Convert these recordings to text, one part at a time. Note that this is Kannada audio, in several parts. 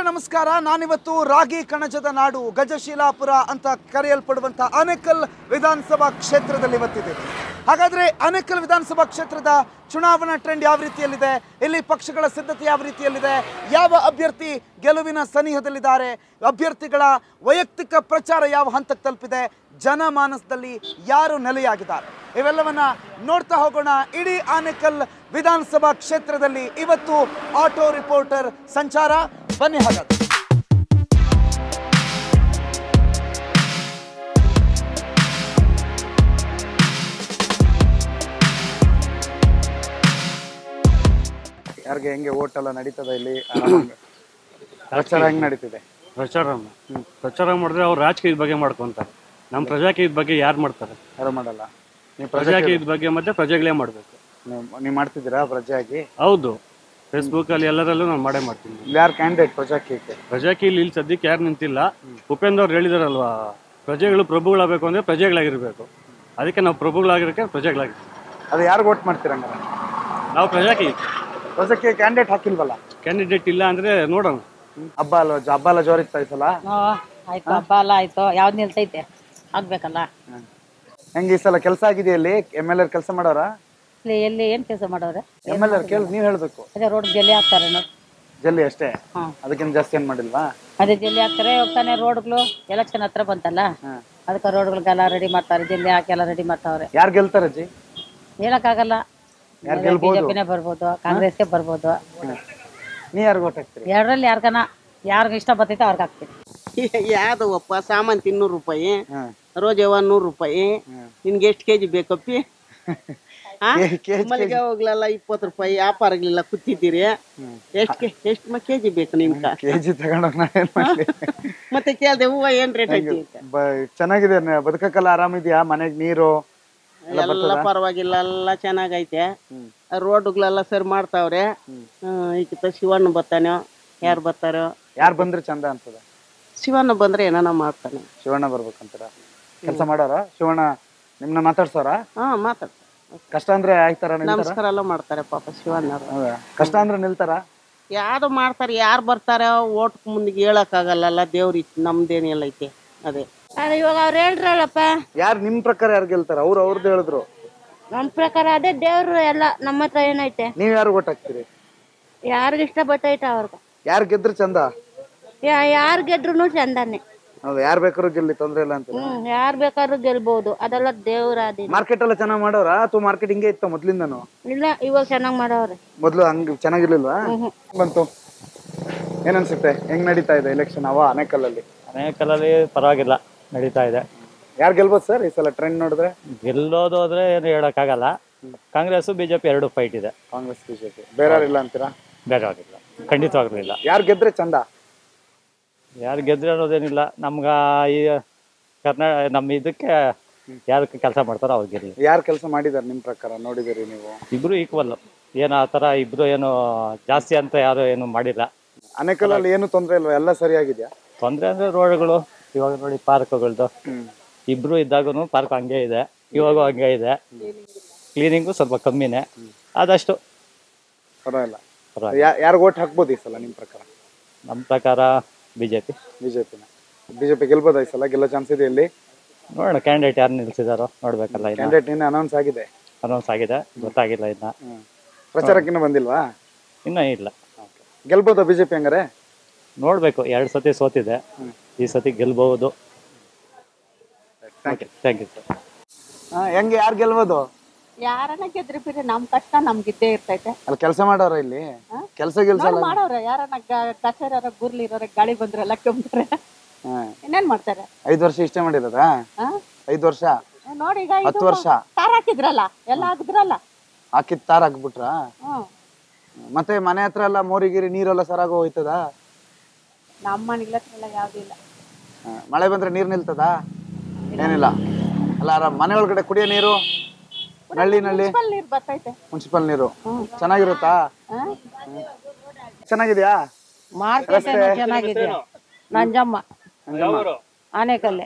ವೀಕ್ಷಕರೇ ನಮಸ್ಕಾರ ನಾನಿವತ್ತು ರಾಗಿ ಕಣಜದ ನಾಡು ಗಜಶೀಲಾಪುರ ಅಂತ ಕರೆಯಲ್ಪಡುವಂಥ ಆನೇಕಲ್ ವಿಧಾನಸಭಾ ಕ್ಷೇತ್ರದಲ್ಲಿ ಇವತ್ತಿದ್ದೀನಿ ಹಾಗಾದ್ರೆ ಆನೇಕಲ್ ವಿಧಾನಸಭಾ ಕ್ಷೇತ್ರದ ಚುನಾವಣಾ ಟ್ರೆಂಡ್ ಯಾವ ರೀತಿಯಲ್ಲಿದೆ ಇಲ್ಲಿ ಪಕ್ಷಗಳ ಸಿದ್ಧತೆ ಯಾವ ರೀತಿಯಲ್ಲಿದೆ ಯಾವ ಅಭ್ಯರ್ಥಿ ಗೆಲುವಿನ ಸನಿಹದಲ್ಲಿದ್ದಾರೆ ಅಭ್ಯರ್ಥಿಗಳ ವೈಯಕ್ತಿಕ ಪ್ರಚಾರ ಯಾವ ಹಂತಕ್ಕೆ ತಲುಪಿದೆ ಜನಮಾನಸದಲ್ಲಿ ಯಾರು ನೆಲೆಯಾಗಿದ್ದಾರೆ ಇವೆಲ್ಲವನ್ನ ನೋಡ್ತಾ ಹೋಗೋಣ ಇಡೀ ಆನೇಕಲ್ ವಿಧಾನಸಭಾ ಕ್ಷೇತ್ರದಲ್ಲಿ ಇವತ್ತು ಆಟೋ ರಿಪೋರ್ಟರ್ ಸಂಚಾರ ಬನ್ನಿ ಹಾಗಾದ್ರೆ ಯಾರಿಗೆ ಹೆಂಗೆ ಓಟ್ ಎಲ್ಲ ನಡೀತದ ಇಲ್ಲಿ ಪ್ರಚಾರ ಹೆಂಗ್ ನಡೀತಿದೆ ಪ್ರಚಾರ ಪ್ರಚಾರ ಮಾಡಿದ್ರೆ ಅವ್ರು ರಾಜಕೀಯದ ಬಗ್ಗೆ ಮಾಡ್ಕೊಂತಾರೆ ನಮ್ಮ ಪ್ರಜಾಕೀಯದ ಬಗ್ಗೆ ಯಾರು ಮಾಡ್ತಾರೆ ಯಾರು ಮಾಡಲ್ಲ ನೀವು ಪ್ರಜಾಕೀಯದ ಬಗ್ಗೆ ಮತ್ತೆ ಪ್ರಜೆಗಳೇ ಮಾಡಬೇಕು ನೀವು ಮಾಡ್ತಿದ್ದೀರಾ ಪ್ರಜೆಯಾಗಿ ಹೌದು ಫೇಸ್ಬುಕ್ ಅಲ್ಲಿ ಎಲ್ಲರಲ್ಲೂ ನಾನು ಮಾಡೇ ಮಾಡ್ತೀನಿ ಇಲ್ಲಿ ಯಾರು ಕ್ಯಾಂಡಿಡೇಟ್ ಪ್ರಜಾಕೀಯಕ್ಕೆ ಪ್ರಜಾಕೀಯಲ್ಲಿ ಇಲ್ಲಿ ಸದ್ಯಕ್ಕೆ ಯಾರು ನಿಂತಿಲ್ಲ ಉಪೇಂದ್ರ ಅವ್ರು ಹೇಳಿದಾರಲ್ವಾ ಪ್ರಜೆಗಳು ಪ್ರಭುಗಳಾಗಬೇಕು ಅಂದ್ರೆ ಪ್ರಜೆಗಳಾಗಿರ್ಬೇಕು ಅದಕ್ಕೆ ನಾವು ಪ್ರಭುಗಳಾಗಿರೋಕೆ ಪ್ರಜೆಗಳಾಗಿರ್ಬೇಕು ಅದು ಯಾರು ಓಟ್ ಮಾಡ್ತೀರ ಹಂಗಾರೆ ನಾವು ಪ್ರಜಾಕೀಯ ಪ್ರಜಾಕೀಯ ಕ್ಯಾಂಡಿಡೇಟ್ ಹಾಕಿಲ್ವಲ್ಲ ಕ್ಯಾಂಡಿಡೇಟ್ ಇಲ್ಲ ಅಂದ್ರೆ ನೋಡೋಣ ಹಬ್ಬ ಅಲ್ಲ ಹಬ್ಬ ಎಲ್ಲ ಜೋರಿತ್ತ ಈ ಸಲ ಆ, ಆಯ್ತು ಹಬ್ಬ ಎಲ್ಲ ಆಯ್ತು ಯಾವ್ದು ನಿಲ್ತೈತೆ ಆಗ್ಬೇಕಲ್ಲ ಹೆಂಗೆ ಈ ಸಲ ಕೆಲಸ ಆಗಿದೆ ಇಲ್ಲಿ ಎಮ್ ಎಲ್ ಎರ್ ಕೆಲಸ ಮಾಡೋರ ಇಲ್ಲಿ ಎಲ್ಲಿ ಏನ್ ಕೆಲಸ ಮಾಡೋರೆ ಎಮ್ ಎಲ್ ಎರ್ ಕೇಳಿ ನೀವು ಹೇಳ್ಬೇಕು ಅದೇ ರೋಡ್ ಜಲ್ಲಿ ಹಾಕ್ತಾರೆ ನೋಡಿ ಜಲ್ದಿ ಅಷ್ಟೇ ಹಾ. ಅದಕ್ಕಿಂತ ಜಾಸ್ತಿ ಏನ್ ಮಾಡಿಲ್ವಾ ಅದೇ ಜಲ್ಲಿ ಹಾಕ್ತಾರೆ ಹೋಗ್ತಾನೆ ರೋಡ್ಗಳು ಎಲೆಕ್ಷನ್ ಹತ್ರ ಬಂತಲ್ಲ ಹಾ. ಅದಕ್ಕೆ ರೋಡ್ಗಳಿಗೆಲ್ಲ ರೆಡಿ ಮಾಡ್ತಾರೆ ಜಲ್ಲಿ ಹಾಕಿ ಎಲ್ಲ ರೆಡಿ ಮಾಡ್ತಾವ್ರೆ ಯಾರು ಗೆಲ್ತಾರ ಅಜ್ಜಿ ಹೇಳಕ್ಕಾಗಲ್ಲ ಯಾರ್ ಗೆಲ್ಬೋದು? ಬಿಜೆಪಿನೇ ಬರ್ಬೋದು ಕಾಂಗ್ರೆಸ್ಗೆ ಬರ್ಬೋದು ನೀ ಯಾರು ಓಟ್ ಹಾಕ್ತೀರಿ ಎರಡರಲ್ಲಿ ಯಾರ್ಗನ ಯಾರ್ಗ ಇಷ್ಟ ಬರ್ತೈತೆ ಅವ್ರಿಗೆ ಹಾಕ್ತೀನಿ ಯಾವ್ದವಪ್ಪ ಸಾಮಾನ್ತಿ ಇನ್ನೂರು ರೂಪಾಯಿ ಹಾ. ರೋಜವ ನೂರು ರೂಪಾಯಿ ನಿನ್ಗೆ ಎಷ್ಟು ಕೆಜಿ ಬೇಕಪ್ಪಿ ಆ? ಕೆ- ಕೆಜಿ- ಮಲ್ಲಿಗೆ ಹೋಗ್ಲಲ್ಲ ಇಪ್ಪತ್ತು ರೂಪಾಯಿ ವ್ಯಾಪಾರ ಆಗ್ಲಿಲ್ಲ ಕೂತಿದ್ದೀರಿ ಎಷ್ಟು ಕೆ ಎಷ್ಟು ಕೆಜಿ ಬೇಕು ನಿಮ್ಗ ಕೆ ಜಿ ತಗೊಂಡೋಗ್ ನಾ ಏನ್ ಮಾಡ್ಲಿ ಮತ್ತೆ ಕೇಳ್ದೆ ಹೂವ ಏನ್ ರೇಟ್ ಐತಿ ಅಂತ ಬ- ಚೆನ್ನಾಗಿದೆ ನ- ಬದುಕಕ್ಕೆಲ್ಲ ಆರಾಮಿದ್ಯಾ ಮನೆಗ್ ನೀರು ಎಲ್ಲ ಪರವಾಗಿಲ್ಲ ಎಲ್ಲ ಚೆನ್ನಾಗೈತೆ ರೋಡ್ಗಳೆಲ್ಲ ಸರಿ ಮಾಡ್ತಾವ್ರೆ ಈಗ ಶಿವಣ್ಣ ಬರ್ತಾನೆ ಯಾರು ಬರ್ತಾರೋ ಯಾರು ಬಂದ್ರೆ ಚಂದ ಅಂತದ ಶಿವಣ್ಣ ಬಂದ್ರೆ ಏನಾನ ಮಾಡ್ತಾನೆ ಶಿವಣ್ಣ ಬರ್ಬೇಕಂತಾರ ಕೆಲಸ ಮಾಡೋರ ಶಿವಣ್ಣ ನಿಮ್ನ ಮಾತಾಡ್ಸೋರ ಹಾ ಮಾತಾಡ್ತಾರೆ ಕಷ್ಟ ಅಂದ್ರೆ ಆಯ್ತಾರ ನಿಲ್ತಾರ ನಮಸ್ಕಾರ ಎಲ್ಲ ಮಾಡ್ತಾರೆ ಪಾಪ ಶಿವಣ್ಣರು ಹೌದಾ ಕಷ್ಟ ಅಂದ್ರೆ ನಿಲ್ತಾರ ಯಾವ್ದು ಮಾಡ್ತಾರೆ ಯಾರು ಬರ್ತಾರೆ ಓಟ್ ಮುಂದಿಗೆ ಹೇಳಕ್ಕಾಗಲ್ಲಲ್ಲ ದೇವ್ರ ಇತ್ತು ನಮ್ದೇನೆಲ್ಲ ಐತೆ ಅದೇ ಅದೇ ಇವಾಗ ಅವ್ರು ಹೇಳ್ರಲ್ಲಪ್ಪ ಯಾರು ನಿಮ್ ಪ್ರಕಾರ ಯಾರು ಗೆಲ್ತಾರ ಅವ್ರು ಅವ್ರದ್ದು ಹೇಳಿದ್ರು ನಮ್ಮ ಪ್ರಕಾರ ಅದೇ ದೇವ್ರು ಎಲ್ಲ ನಮ್ಮ ಹತ್ರ ಏನೈತೆ ನೀವ್ ಯಾರು ಓಟ್ ಹಾಕ್ತೀರಿ ಯಾರಿಗ ಇಷ್ಟ ಬರ್ತೈತೆ ಅವ್ರಿಗೆ ಯಾರು ಗೆದ್ರೆ ಚಂದ ಯಾ ಯಾರು ಗೆದ್ರೂ ಚಂದನೆ ಹೌದು ಯಾರು ಬೇಕಾದ್ರೂ ಗೆಲ್ಲಿ ತೊಂದ್ರೆ ಇಲ್ಲ ಅಂತ ಹ್ಮ್ ಯಾರು ಬೇಕಾದ್ರೂ ಗೆಲ್ಬಹುದು ಅದೆಲ್ಲ ದೇವ್ರ ಅಧೀನ ಮಾರ್ಕೆಟ್ ಎಲ್ಲ ಚೆನ್ನಾಗ್ ಮಾಡೋರ ಅಥವಾ ಮಾರ್ಕೆಟ್ ಹಿಂಗೆ ಇತ್ತ ಮೊದ್ಲಿಂದನು ಇಲ್ಲ ಇವಾಗ ಚೆನ್ನಾಗ್ ಮಾಡವ್ರೆ ಮೊದ್ಲು ಹಂಗ್ ಚೆನ್ನಾಗಿರ್ಲಿಲ್ವಾ ಬಂತು ಏನ್ ಅನ್ಸುತ್ತೆ ಹೆಂಗ್ ನಡೀತಾ ಇದೆ ಎಲೆಕ್ಷನ್ ಅವ ಅನೇಕಲ್ಲಲ್ಲಿ ಅನೇಕಲಲ್ಲಿ ಪರವಾಗಿಲ್ಲ ನಡೀತಾ ಇದೆ ಯಾರು ಗೆಲ್ಬೋದು ಸರ್ ಈ ಸಲ ಟ್ರೆಂಡ್ ನೋಡಿದ್ರೆ ಗೆಲ್ಲೋದು ಹೋದ್ರೆ ಏನು ಹೇಳೋಕ್ಕಾಗಲ್ಲ ಕಾಂಗ್ರೆಸ್ ಬಿಜೆಪಿ ಎರಡು ಫೈಟ್ ಇದೆ ಕಾಂಗ್ರೆಸ್ ಬಿಜೆಪಿ ಬೇರೆ ಇಲ್ಲ ಅಂತೀರಾ ಬೇರೆ ಆಗಿಲ್ಲ ಖಂಡಿತವಾಗ್ಲೂ ಇಲ್ಲ ಯಾರು ಗೆದ್ರೆ ಚಂದ ಯಾರು ಗೆದ್ರೆ ಅನ್ನೋದೇನಿಲ್ಲ ನಮ್ಗ ಈ ಕರ್ನಾಟಕ ನಮ್ಮ ಇದಕ್ಕೆ ಯಾರು ಕೆಲಸ ಮಾಡ್ತಾರೋ ಅವ್ರು ಗೆಲ್ಲಿ ಯಾರು ಕೆಲಸ ಮಾಡಿದಾರೆ ನಿಮ್ ಪ್ರಕಾರ ನೋಡಿದಿರಿ ನೀವು ಇಬ್ರು ಈಕ್ವಲ್ ಏನು ಆ ಥರ ಇಬ್ರು ಏನು ಜಾಸ್ತಿ ಅಂತ ಯಾರು ಏನು ಮಾಡಿಲ್ಲ ಅನೇಕಲ್ಲಲ್ಲಿ ಏನು ತೊಂದ್ರೆ ಇಲ್ವಾ ಎಲ್ಲ ಸರಿಯಾಗಿದ್ಯಾ ತೊಂದರೆ ಅಂದ್ರೆ ರೋಡ್ಗಳು ಇವಾಗ ನೋಡಿ ಪಾರ್ಕ್ಗಳದ್ದು ಇಬ್ರು ಇದ್ದಾಗೂ ಪಾರ್ಕ್ ಹಂಗೆ ಇದೆ ಇವಾಗೂ ಹಂಗೆ ಇದೆ ಕ್ಲೀನಿಂಗು ಸ್ವಲ್ಪ ಕಮ್ಮಿನೇ ಆದಷ್ಟು ಪರವಾಗಿಲ್ಲ ಪರವಾಗಿಲ್ಲ. ಯಾರು ಓಟ್ ಹಾಕ್ಬೋದು ಈ ಸಲ ನಿಮ್ ಪ್ರಕಾರ ನಮ್ಮ ಪ್ರಕಾರ ಬಿಜೆಪಿ ಬಿಜೆಪಿನ ಬಿಜೆಪಿ ಗೆಲ್ಬೋದಾ ಈ ಸಲ ಗೆಲ್ಲೋ ಚಾನ್ಸ್ ಇದೆ ಇಲ್ಲಿ ನೋಡೋಣ ಕ್ಯಾಂಡಿಡೇಟ್ ಯಾರು ನಿಲ್ಸಿದಾರೋ ನೋಡ್ಬೇಕಲ್ಲ ಇನ್ನ ಕ್ಯಾಂಡಿಡೇಟ್ ನಿನ್ನೆ ಅನೌನ್ಸ್ ಆಗಿದೆ ಅನೌನ್ಸ್ ಆಗಿದೆ ಗೊತ್ತಾಗಿಲ್ಲ ಇನ್ನ ಪ್ರಚಾರಕ್ಕಿನ್ನ ಬಂದಿಲ್ವಾ ಇನ್ನ ಇಲ್ಲ ಗೆಲ್ಬೋದಾ ಬಿಜೆಪಿ ಹಂಗಾರೆ ನೋಡ್ಬೇಕು ಎರಡು ಸತಿ ಸೋತಿದೆ ಈ ಸತಿ ಗೆಲ್ಬಹುದು ಥ್ಯಾಂಕ್ ಯು ಸರ್ ಹೆಂಗೆ ಯಾರು ಗೆಲ್ಬೋದು ಯಾರನ್ನ ಗೆದ್ರಿ ಬಿಡ್ರಿ ನಮ್ ಕಷ್ಟ ನಮ್ಗಿದ್ದೇ ಇರ್ತೈತೆ ಅಲ್ಲಿ ಕೆಲಸ ಮಾಡೋರ ಇಲ್ಲಿ ಕೆಲಸ ಗಿಲ್ಸ ನೋಡ್ ಮಾಡೋರೆ ಯಾರನ್ನ ಕಚೇರ ಗುರ್ಲಿ ಇರೋರೆ ಗಾಳಿ ಬಂದ್ರೆಲ್ಲ ಕೆಮ್ತಾರೆ ಇನ್ನೇನ್ ಮಾಡ್ತಾರೆ ಐದು ವರ್ಷ ಇಷ್ಟೇ ಮಾಡಿರೋದಾ ಆ? ಐದು ವರ್ಷ ನೋಡಿ ಈಗ ಇದು ಹತ್ತು ವರ್ಷ ತಾರ್ ಹಾಕಿದ್ರಲ್ಲ ಎಲ್ಲ ಹಾಕಿದ್ರಲ್ಲ ಹಾಕಿದ್ ತಾರ್ ಹಾಕ್ಬಿಟ್ರ ಹ್ಮ್ ಮತ್ತೆ ಮನೆ ಹತ್ರ ಎಲ್ಲ ಮೋರಿಗಿರಿ ನೀರೆಲ್ಲ ಸರಾಗ ಹೋಯ್ತದ ನಮ್ಮ ಮನೆಗಳ ಹತ್ರ ಎಲ್ಲ ಯಾವ್ದು ಇಲ್ಲ ಮಳೆ ಬಂದ್ರೆ ನೀರ್ ನಿಲ್ತದ ಏನಿಲ್ಲ ಅಲ್ಲ ಆರಾಮ್ ಮನೆ ಒಳಗಡೆ ಕುಡಿಯೋ ನೀರು ನಳ್ಳಿ ನಳ್ಳಿ ಮುನ್ಸಿಪಲ್ ನೀರ್ ಬರ್ತೈತೆ ಮುನ್ಸಿಪಲ್ ನೀರು ಚೆನ್ನಾಗಿರುತ್ತಾ ಹ್ಮ್. ಚೆನ್ನಾಗಿದ್ಯಾ ಮಾರ್ಕೆಟ್ ಚೆನ್ನಾಗಿದೆ ನಂಜಮ್ಮ ಆನೆಕಲ್ಲೆ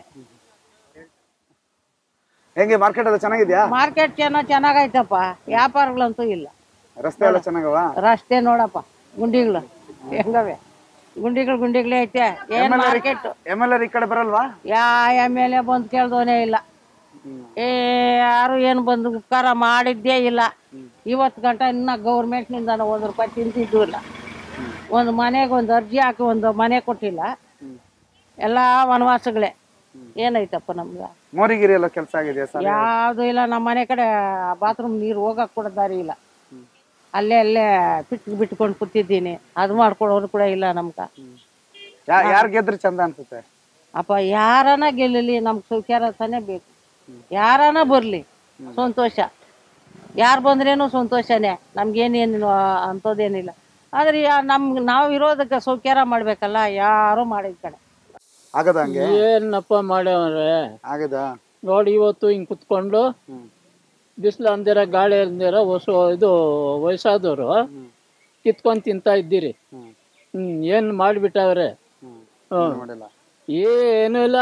ಹೆಂಗೆ ಮಾರ್ಕೆಟ್ ಎಲ್ಲ ಚೆನ್ನಾಗಿದ್ಯಾ ಮಾರ್ಕೆಟ್ ಚೆನ್ನ ಚೆನ್ನಾಗೈತಪ್ಪ ವ್ಯಾಪಾರಗಳಂತೂ ಇಲ್ಲ ರಸ್ತೆ ಎಲ್ಲ ಚೆನ್ನಾಗವ ರಸ್ತೆ ನೋಡಪ್ಪ ಗುಂಡಿಗಳು ಹೆಂಗವೆ ಗುಂಡಿಗಳು ಗುಂಡಿಗಳೇ ಐತೆ ಏನ್ ಮಾರ್ಕೆಟ್ ಎಮ್ ಎಲ್ ಈ ಕಡೆ ಬರಲ್ವಾ ಯಾ ಎಮ್ ಎಲ್ ಎ ಬಂದು ಕೇಳ್ದವನೇ ಇಲ್ಲ ಏ ಯಾರು ಏನು ಬಂದು ಉಪಕಾರ ಮಾಡಿದ್ದೇ ಇಲ್ಲ ಇವತ್ತು ಗಂಟ ಇನ್ನ ಗೌರ್ಮೆಂಟ್ನಿಂದ ಒಂದು ರೂಪಾಯಿ ತಿಂತಿದ್ದು ಇಲ್ಲ ಒಂದು ಮನೆಗೆ ಒಂದು ಅರ್ಜಿ ಹಾಕಿ ಒಂದು ಮನೆ ಕೊಟ್ಟಿಲ್ಲ ಎಲ್ಲ ವನವಾಸಗಳೇ ಏನೈತಪ್ಪ ನಮ್ಗೆ ಮೋರಿಗಿರಿ ಎಲ್ಲ ಕೆಲಸ ಆಗಿದೆಯಾ ಸರ್ ಯಾವುದು ಇಲ್ಲ ನಮ್ಮ ಮನೆ ಕಡೆ ಬಾತ್ರೂಮ್ ನೀರು ಹೋಗಕ್ ಕೂಡ ದಾರಿ ಇಲ್ಲ ಅಲ್ಲೇ ಅಲ್ಲೇ ಬಿಟ್ಟು ಬಿಟ್ಕೊಂಡು ಕೂತಿದ್ದೀನಿ ಅದು ಮಾಡ್ಕೊಡೋರು ಕೂಡ ಇಲ್ಲ ನಮ್ಗ ಯಾರು ಗೆದ್ರೆ ಚಂದ ಅನ್ಸುತ್ತೆ ಅಪ್ಪ ಯಾರನ ಗೆಲ್ಲಲಿ ನಮ್ಗೆ ಸೌಖ್ಯ ತಾನೇ ಬೇಕು ಯಾರನ ಬರ್ಲಿ ಸಂತೋಷ ಯಾರು ಬಂದ್ರೇನು ಸಂತೋಷನೇ ನಮ್ಗೇನೇನು ಅಂಥದ್ದೇನಿಲ್ಲ ಆದ್ರೆ ಯಾ- ನಮ್ಗೆ ನಾವು ಇರೋದಕ್ಕೆ ಸೌಖ್ಯಾರ ಮಾಡ್ಬೇಕಲ್ಲ ಯಾರು ಮಾಡಿದ ಕಡೆ ಆಗದ ಹಂಗೆ ಏನಪ್ಪ ಮಾಡ್ಯವ್ರೆ ಆಗದ ನೋಡಿ ಇವತ್ತು ಹಿಂಗ್ ಕುತ್ಕೊಂಡು ಬಿಸಿಲು ಅಂದಿರ ಗಾಳಿ ಅಂದಿರ ಹೊಸ ಇದು ವಯಸ್ಸಾದವರು ಕಿತ್ಕೊಂಡ್ ತಿಂತಾ ಇದ್ದೀರಿ ಹ್ಮ್ ಏನ್ ಮಾಡ್ಬಿಟ್ಟವ್ರೆ ಹ್ಮ್ ಮಾಡಿಲ್ಲ ಏನು ಇಲ್ಲ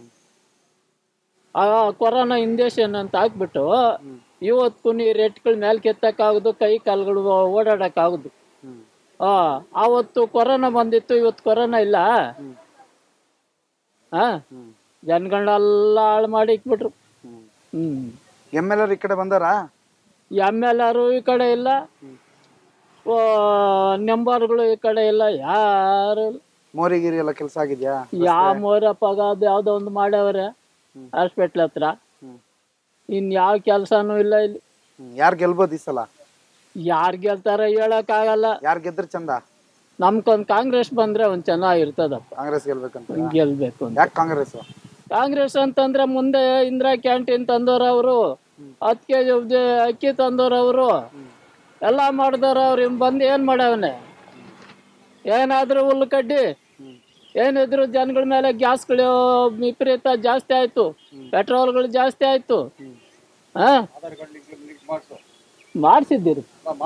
ಆ ಕೊರೋನಾ ಇಂಜೆಕ್ಷನ್ ಅಂತ ಹಾಕ್ಬಿಟ್ಟು ಇವತ್ತು ನೀ ರೇಟ್ಗಳ ಮೇಲೆ ಕೆತ್ತಕ್ಕಾಗುದು ಕೈ ಕಾಲುಗಳು ಓಡಾಡಕ್ಕಾಗುದು ಆ ಆವತ್ತು ಕೊರೋನಾ ಬಂದಿತ್ತು ಇವತ್ತು ಕೊರೋನಾ ಇಲ್ಲ ಹಾ ಜನಗಳನ್ನೆಲ್ಲ ಹಾಳು ಮಾಡಿ ಇಕ್ಬಿಟ್ರು ಹ್ಮ್ ಎಮ್ ಎಲ್ ಈ ಕಡೆ ಬಂದಾರಾ ಎಮ್ ಎಲ್ ಆರು ಈ ಕಡೆ ಇಲ್ಲ ನೆಂಬರ್ಗಳು ಈ ಕಡೆ ಇಲ್ಲ ಯಾರು ಇಲ್ಲ. ಮೋರಿಗಿರಿ ಎಲ್ಲ ಕೆಲಸ ಆಗಿದ್ಯಾ ಯಾವ ಮೋರಪ್ಪ ಅದು ಯಾವ್ದೋ ಒಂದು ಮಾಡ್ಯವ್ರೆ ಹಾಸ್ಪಿಟ್ಲ್ ಹತ್ರ ಇನ್ ಯಾವ ಕೆಲ್ಸನೂ ಇಲ್ಲ ಇಲ್ಲಿ ಯಾರು ಗೆಲ್ಬೋದು ಈ ಸಲ ಯಾರ್ ಗೆಲ್ತಾರ ಹೇಳಕ್ ಆಗಲ್ಲ ಯಾರು ಗೆದ್ರೆ ಚಂದ ನಮ್ಕೊಂದ್ ಕಾಂಗ್ರೆಸ್ ಬಂದ್ರೆ ಒಂದ್ ಚೆನ್ನಾಗಿರ್ತದಪ್ಪ ಕಾಂಗ್ರೆಸ್ ಗೆಲ್ಬೇಕಂತ ಗೆಲ್ಬೇಕು ಅಂತ ಯಾಕೆ ಕಾಂಗ್ರೆಸ್ ಕಾಂಗ್ರೆಸ್ ಅಂತಂದ್ರೆ ಮುಂದೆ ಇಂದಿರಾ ಕ್ಯಾಂಟೀನ್ ತಂದವ್ರ ಅವರು ಹತ್ತು ಕೆ ಜಿ ಅಕ್ಕಿ ತಂದವ್ರ ಅವರು ಎಲ್ಲ ಮಾಡಿದವ್ರ ಅವ್ರು ಇವ್ ಬಂದು ಏನ್ ಮಾಡವನೆ ಏನಾದ್ರೂ ಹುಲ್ಲು ಕಡ್ಡಿ ಏನಿದ್ರು ಜನಗಳ ಮೇಲೆ ಗ್ಯಾಸ್ಗಳು ವಿಪರೀತ ಜಾಸ್ತಿ ಆಯ್ತು ಪೆಟ್ರೋಲ್ಗಳು ಜಾಸ್ತಿ ಆಯ್ತು ಹಾ ಮಾಡಿಸಿದ್ದೀರಿ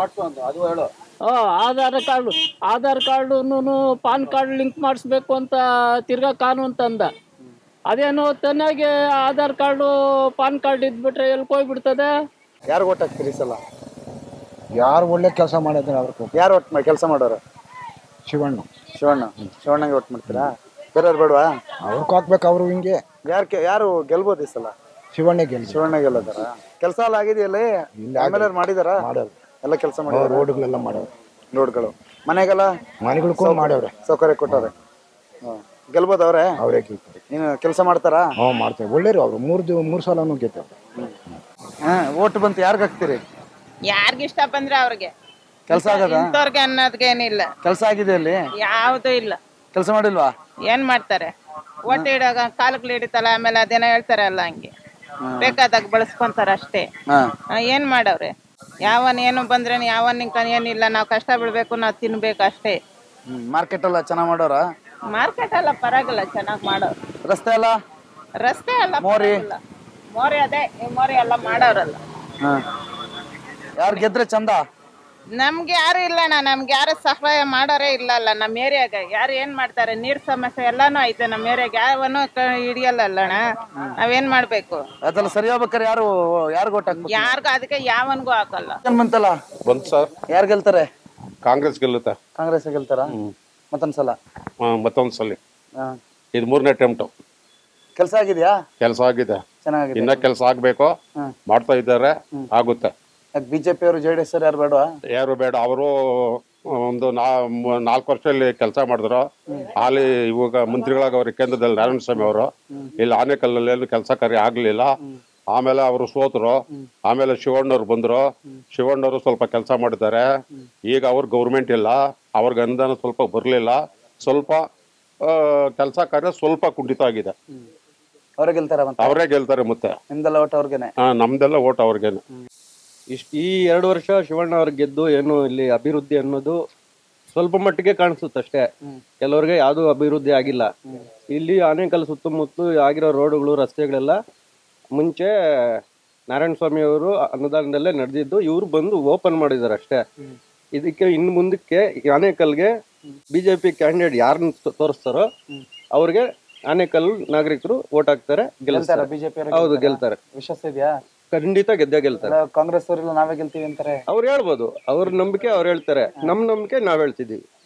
ಆ, Aadhaar card Aadhaar card PAN card link ಮಾಡಿಸ್ಬೇಕು ಅಂತ ತಿರ್ಗಾ ಕಾನೂನು ತಂದ ಅದೇನು ತನ್ನಾಗೆ ಆಧಾರ್ ಕಾರ್ಡು ಪಾನ್ ಕಾರ್ಡ್ ಇದ್ಬಿಟ್ರೆ ಎಲ್ಲಿ ಹೋಗ್ಬಿಡ್ತದೆ ಯಾರು ಓಟ್ ಹಾಕ್ತೀರಿ ಈ ಸಲ ಯಾರು ಒಳ್ಳೆ ಕೆಲಸ ಮಾಡಿದ್ರೆ ಅವ್ರ ಯಾರು ಓಟ್ ಮಾಡಿ ಕೆಲಸ ಮಾಡೋರು ಶಿವಣ್ಣ ಶಿವಣ್ಣ ಶಿವಣ್ಣಗೆ ಓಟ್ ಮಾಡ್ತೀರಾ ಬೇರೆಯವ್ರು ಬೇಡವಾ ಅವ್ರಿಗೆ ಹಾಕ್ಬೇಕು ಅವರು ಹಿಂಗೆ ಯಾರು ಯಾರು ಗೆಲ್ಬೋದು ಈ ಸಲ ಶಿವಣ್ಣ ಗೆಲ್ಸಿ ಶಿವಣ್ಣ ಗೆಲ್ಲದಾರ ಕೆಲಸ ಎಲ್ಲ ಆಗಿದೆಯಲ್ಲ ಎಮ್ ಎಲ್ ಮಾಡಿದಾರ ಮಾಡೋರು ಎಲ್ಲ ಕೆಲಸ ಮಾಡಿದಾರ ರೋಡ್ಗಳೆಲ್ಲ ಮಾಡೋರು ರೋಡ್ಗಳು ಮನೆಗೆಲ್ಲ ಮನೆಗಳಿಗೂ ಮಾಡ್ಯವ್ರೆ ಸೌಕರ್ಯ ಕೊಟ್ಟವ್ರೆ ಹ್ಮ್. ಗೆಲ್ಬೋದು ಅವ್ರೆ ಅವರೇ ಗೆಲ್ತಾರೆ ನೀನು ಕೆಲಸ ಮಾಡ್ತಾರಾ ಹ್ಞೂ ಮಾಡ್ತಾರೆ ಒಳ್ಳೇರು ಅವರು ಮೂರು ದಿವ ಮೂರು ಸಲನೂ ಗೆದ್ದವ್ರೆ ಹಾ ಓಟ್ ಬಂತು ಯಾರ್ಗ್ ಹಾಕ್ತೀರಿ ಯಾರಿಗ ಇಷ್ಟ ಬಂದ್ರೆ ಅವ್ರಿಗೆ ಕೆಲಸ ಆಗದ ಇಂಥವ್ರಿಗೆ ಅನ್ನೋದ್ಗೇನಿಲ್ಲ ಕೆಲಸ ಆಗಿದೆ ಅಲ್ಲಿ ಯಾವ್ದು ಇಲ್ಲ ಕೆಲಸ ಮಾಡಿಲ್ವಾ ಏನ್ ಮಾಡ್ತಾರೆ ಓಟ್ ಇಡಾಗ ಕಾಲುಗಳು ಹಿಡಿತಲ್ಲ ಆಮೇಲೆ ಅದೇನೋ ಹೇಳ್ತಾರೆ ಅಲ್ಲ ಹಂಗೆ ಬೇಕಾದಾಗ ಬಳಸ್ಕೊಂತಾರ ಅಷ್ಟೇ ಹಾ ಆ, ಏನ್ ಮಾಡವ್ರೆ ಯಾವನ್ ಏನು ಬಂದ್ರೆ ಯಾವನ್ ಏನಿಲ್ಲ ನಾವು ಕಷ್ಟ ಬೀಳ್ಬೇಕು ನಾವು ತಿನ್ಬೇಕು ಅಷ್ಟೇ ಮಾರ್ಕೆಟ್ ಎಲ್ಲ ಚೆನ್ನಾಗ್ ಮಾಡೋರ ಮಾರ್ಕೆಟ್ ಎಲ್ಲ ಪರವಾಗಿಲ್ಲ ಚೆನ್ನಾಗ್ ಮಾಡೋರು ರಸ್ತೆ ಎಲ್ಲ ರಸ್ತೆ ಎಲ್ಲ ಮೋರಿ? ಪರವಾಗಿಲ್ಲ. ಮೋರಿ ಅದೇ ಈ ಮೋರಿ ಎಲ್ಲ ಮಾಡೋರಲ್ಲ ಹಾ ಯಾರು ಗೆದ್ರೆ ಚಂದ ನಮ್ಗೆ ಯಾರು ಇಲ್ಲಣ್ಣ ನಮ್ಗೆ ಯಾರು ಸಹಾಯ ಮಾಡೋರೇ ಇಲ್ಲಲ್ಲ ನಮ್ಮ ಏರಿಯಾಗ ಯಾರು ಏನ್ ಮಾಡ್ತಾರೆ ನೀರ್ ಸಮಸ್ಯೆ ಎಲ್ಲಾನು ಐತೆ ನಮ್ಮ ಏರಿಯಾಗ ಯಾವನು ಹಿಡಿಯಲ್ಲಣ್ಣ ನಾವೇನ್ ಮಾಡ್ಬೇಕು ಅದೆಲ್ಲ ಸರಿ ಹೋಗ್ಬೇಕಾರೆ ಯಾರು ಯಾರು ಓಟ್ ಹಾಕ್ಬೇಕು ಯಾರಿಗೂ ಅದಕ್ಕೆ ಯಾವನ್ಗೂ ಹಾಕಲ್ಲ ಏನ್ ಬಂತಲ್ಲ ಬಂತು ಸರ್ ಯಾರು ಗೆಲ್ತಾರೆ ಕಾಂಗ್ರೆಸ್ ಗೆಲ್ಲುತ್ತೆ ಕಾಂಗ್ರೆಸ್ ಗೆಲ್ತಾರ ಮತ್ತೊಂದ್ಸಲ ಮತ್ತೊಂದು ಸಲ ಹಾ ಇದು ಮೂರನೇ ಅಟೆಂಪ್ಟು ಕೆಲಸ ಆಗಿದ್ಯಾ ಕೆಲಸ ಆಗಿದೆ ಚೆನ್ನಾಗಿದೆ ಇನ್ನ ಕೆಲಸ ಆಗ್ಬೇಕು ಹ್ಮ್. ಮಾಡ್ತಾ ಇದ್ದಾರೆ ಆಗುತ್ತೆ ಯಾಕೆ ಬಿಜೆಪಿ ಅವರು ಜೆ ಡಿ ಎಸ್ ಯಾರು ಬೇಡವಾ ಯಾರು ಬೇಡ ಅವರು ಒಂದು ನಾ ಮ- ನಾಲ್ಕು ವರ್ಷದಲ್ಲಿ ಕೆಲಸ ಮಾಡಿದ್ರು ಹಾಲಿ ಇವಾಗ ಮಂತ್ರಿಗಳಾಗವ್ರೆ ಕೇಂದ್ರದಲ್ಲಿ ನಾರಾಯಣ ಸ್ವಾಮಿ ಅವರು ಇಲ್ಲಿ ಆನೆಕಲ್ಲಲ್ಲಿ ಏನು ಕೆಲಸ ಕಾರ್ಯ ಆಗ್ಲಿಲ್ಲ ಆಮೇಲೆ ಅವರು ಸೋತರು ಆಮೇಲೆ ಶಿವಣ್ಣವ್ರು ಬಂದ್ರು ಶಿವಣ್ಣವರು ಸ್ವಲ್ಪ ಕೆಲಸ ಮಾಡಿದ್ದಾರೆ ಈಗ ಅವ್ರ ಗೌರ್ಮೆಂಟ್ ಇಲ್ಲ ಅವ್ರಿಗೆ ಅನುದಾನ ಸ್ವಲ್ಪ ಬರಲಿಲ್ಲ ಸ್ವಲ್ಪ ಕೆಲಸ ಕಾರ್ಯ ಸ್ವಲ್ಪ ಕುಂಠಿತ ಆಗಿದೆ ಅವರೇ ಗೆಲ್ತಾರ ಮತ್ತೆ ಅವರೇ ಗೆಲ್ತಾರೆ ಮತ್ತೆ ನಿಮ್ದೆಲ್ಲ ಒಟ್ಟು ಅವ್ರಿಗೇನೆ ಆ, ನಮ್ದೆಲ್ಲ ಓಟ್ ಅವ್ರಿಗೇನೆ ಇಷ್ಟು ಈ ಎರಡು ವರ್ಷ ಶಿವಣ್ಣ ಅವ್ರು ಗೆದ್ದು ಏನು ಇಲ್ಲಿ ಅಭಿವೃದ್ಧಿ ಅನ್ನೋದು ಸ್ವಲ್ಪ ಮಟ್ಟಿಗೆ ಕಾಣಿಸುತ್ತೆ ಅಷ್ಟೇ ಕೆಲವ್ರಿಗೆ ಯಾವುದು ಅಭಿವೃದ್ಧಿ ಆಗಿಲ್ಲ ಇಲ್ಲಿ ಆನೇಕಲ್ ಸುತ್ತಮುತ್ತಲು ಆಗಿರೋ ರೋಡ್ಗಳು ರಸ್ತೆಗಳೆಲ್ಲ ಮುಂಚೆ ನಾರಾಯಣ ಸ್ವಾಮಿ ಅವರು ಅನುದಾನದಲ್ಲೇ ನಡೆದಿದ್ದು ಇವ್ರು ಬಂದು ಓಪನ್ ಮಾಡಿದ್ದಾರೆ ಅಷ್ಟೇ ಇದಕ್ಕೆ ಇನ್ನು ಮುಂದಕ್ಕೆ ಈ ಆನೇಕಲ್ಗೆ ಬಿಜೆಪಿ ಕ್ಯಾಂಡಿಡೇಟ್ ಯಾರನ್ನ ತೋರಿಸ್ತಾರೋ ಅವ್ರಿಗೆ ಆನೇಕಲ್ ನಾಗರಿಕರು ಓಟ್ ಹಾಕ್ತಾರೆ ಗೆಲ್ತಾರ ಗೆಲ್ತಾರೆ ಬಿಜೆಪಿ ಹೌದು ಗೆಲ್ತಾರೆ ವಿಶ್ವಾಸ ಇದೆಯಾ ಖಂಡಿತ ಗೆದ್ದೇ ಗೆಲ್ತಾರೆ ಕಾಂಗ್ರೆಸ್ ಅವರೆಲ್ಲ ನಾವೇ ಗೆಲ್ತೀವಿ ಅಂತಾರೆ ಅವ್ರು ಹೇಳ್ಬೋದು ಅವ್ರ ನಂಬಿಕೆ ಅವ್ರು ಹೇಳ್ತಾರೆ ನಮ್ ನಂಬಿಕೆ ನಾವ್ ಹೇಳ್ತಿದೀವಿ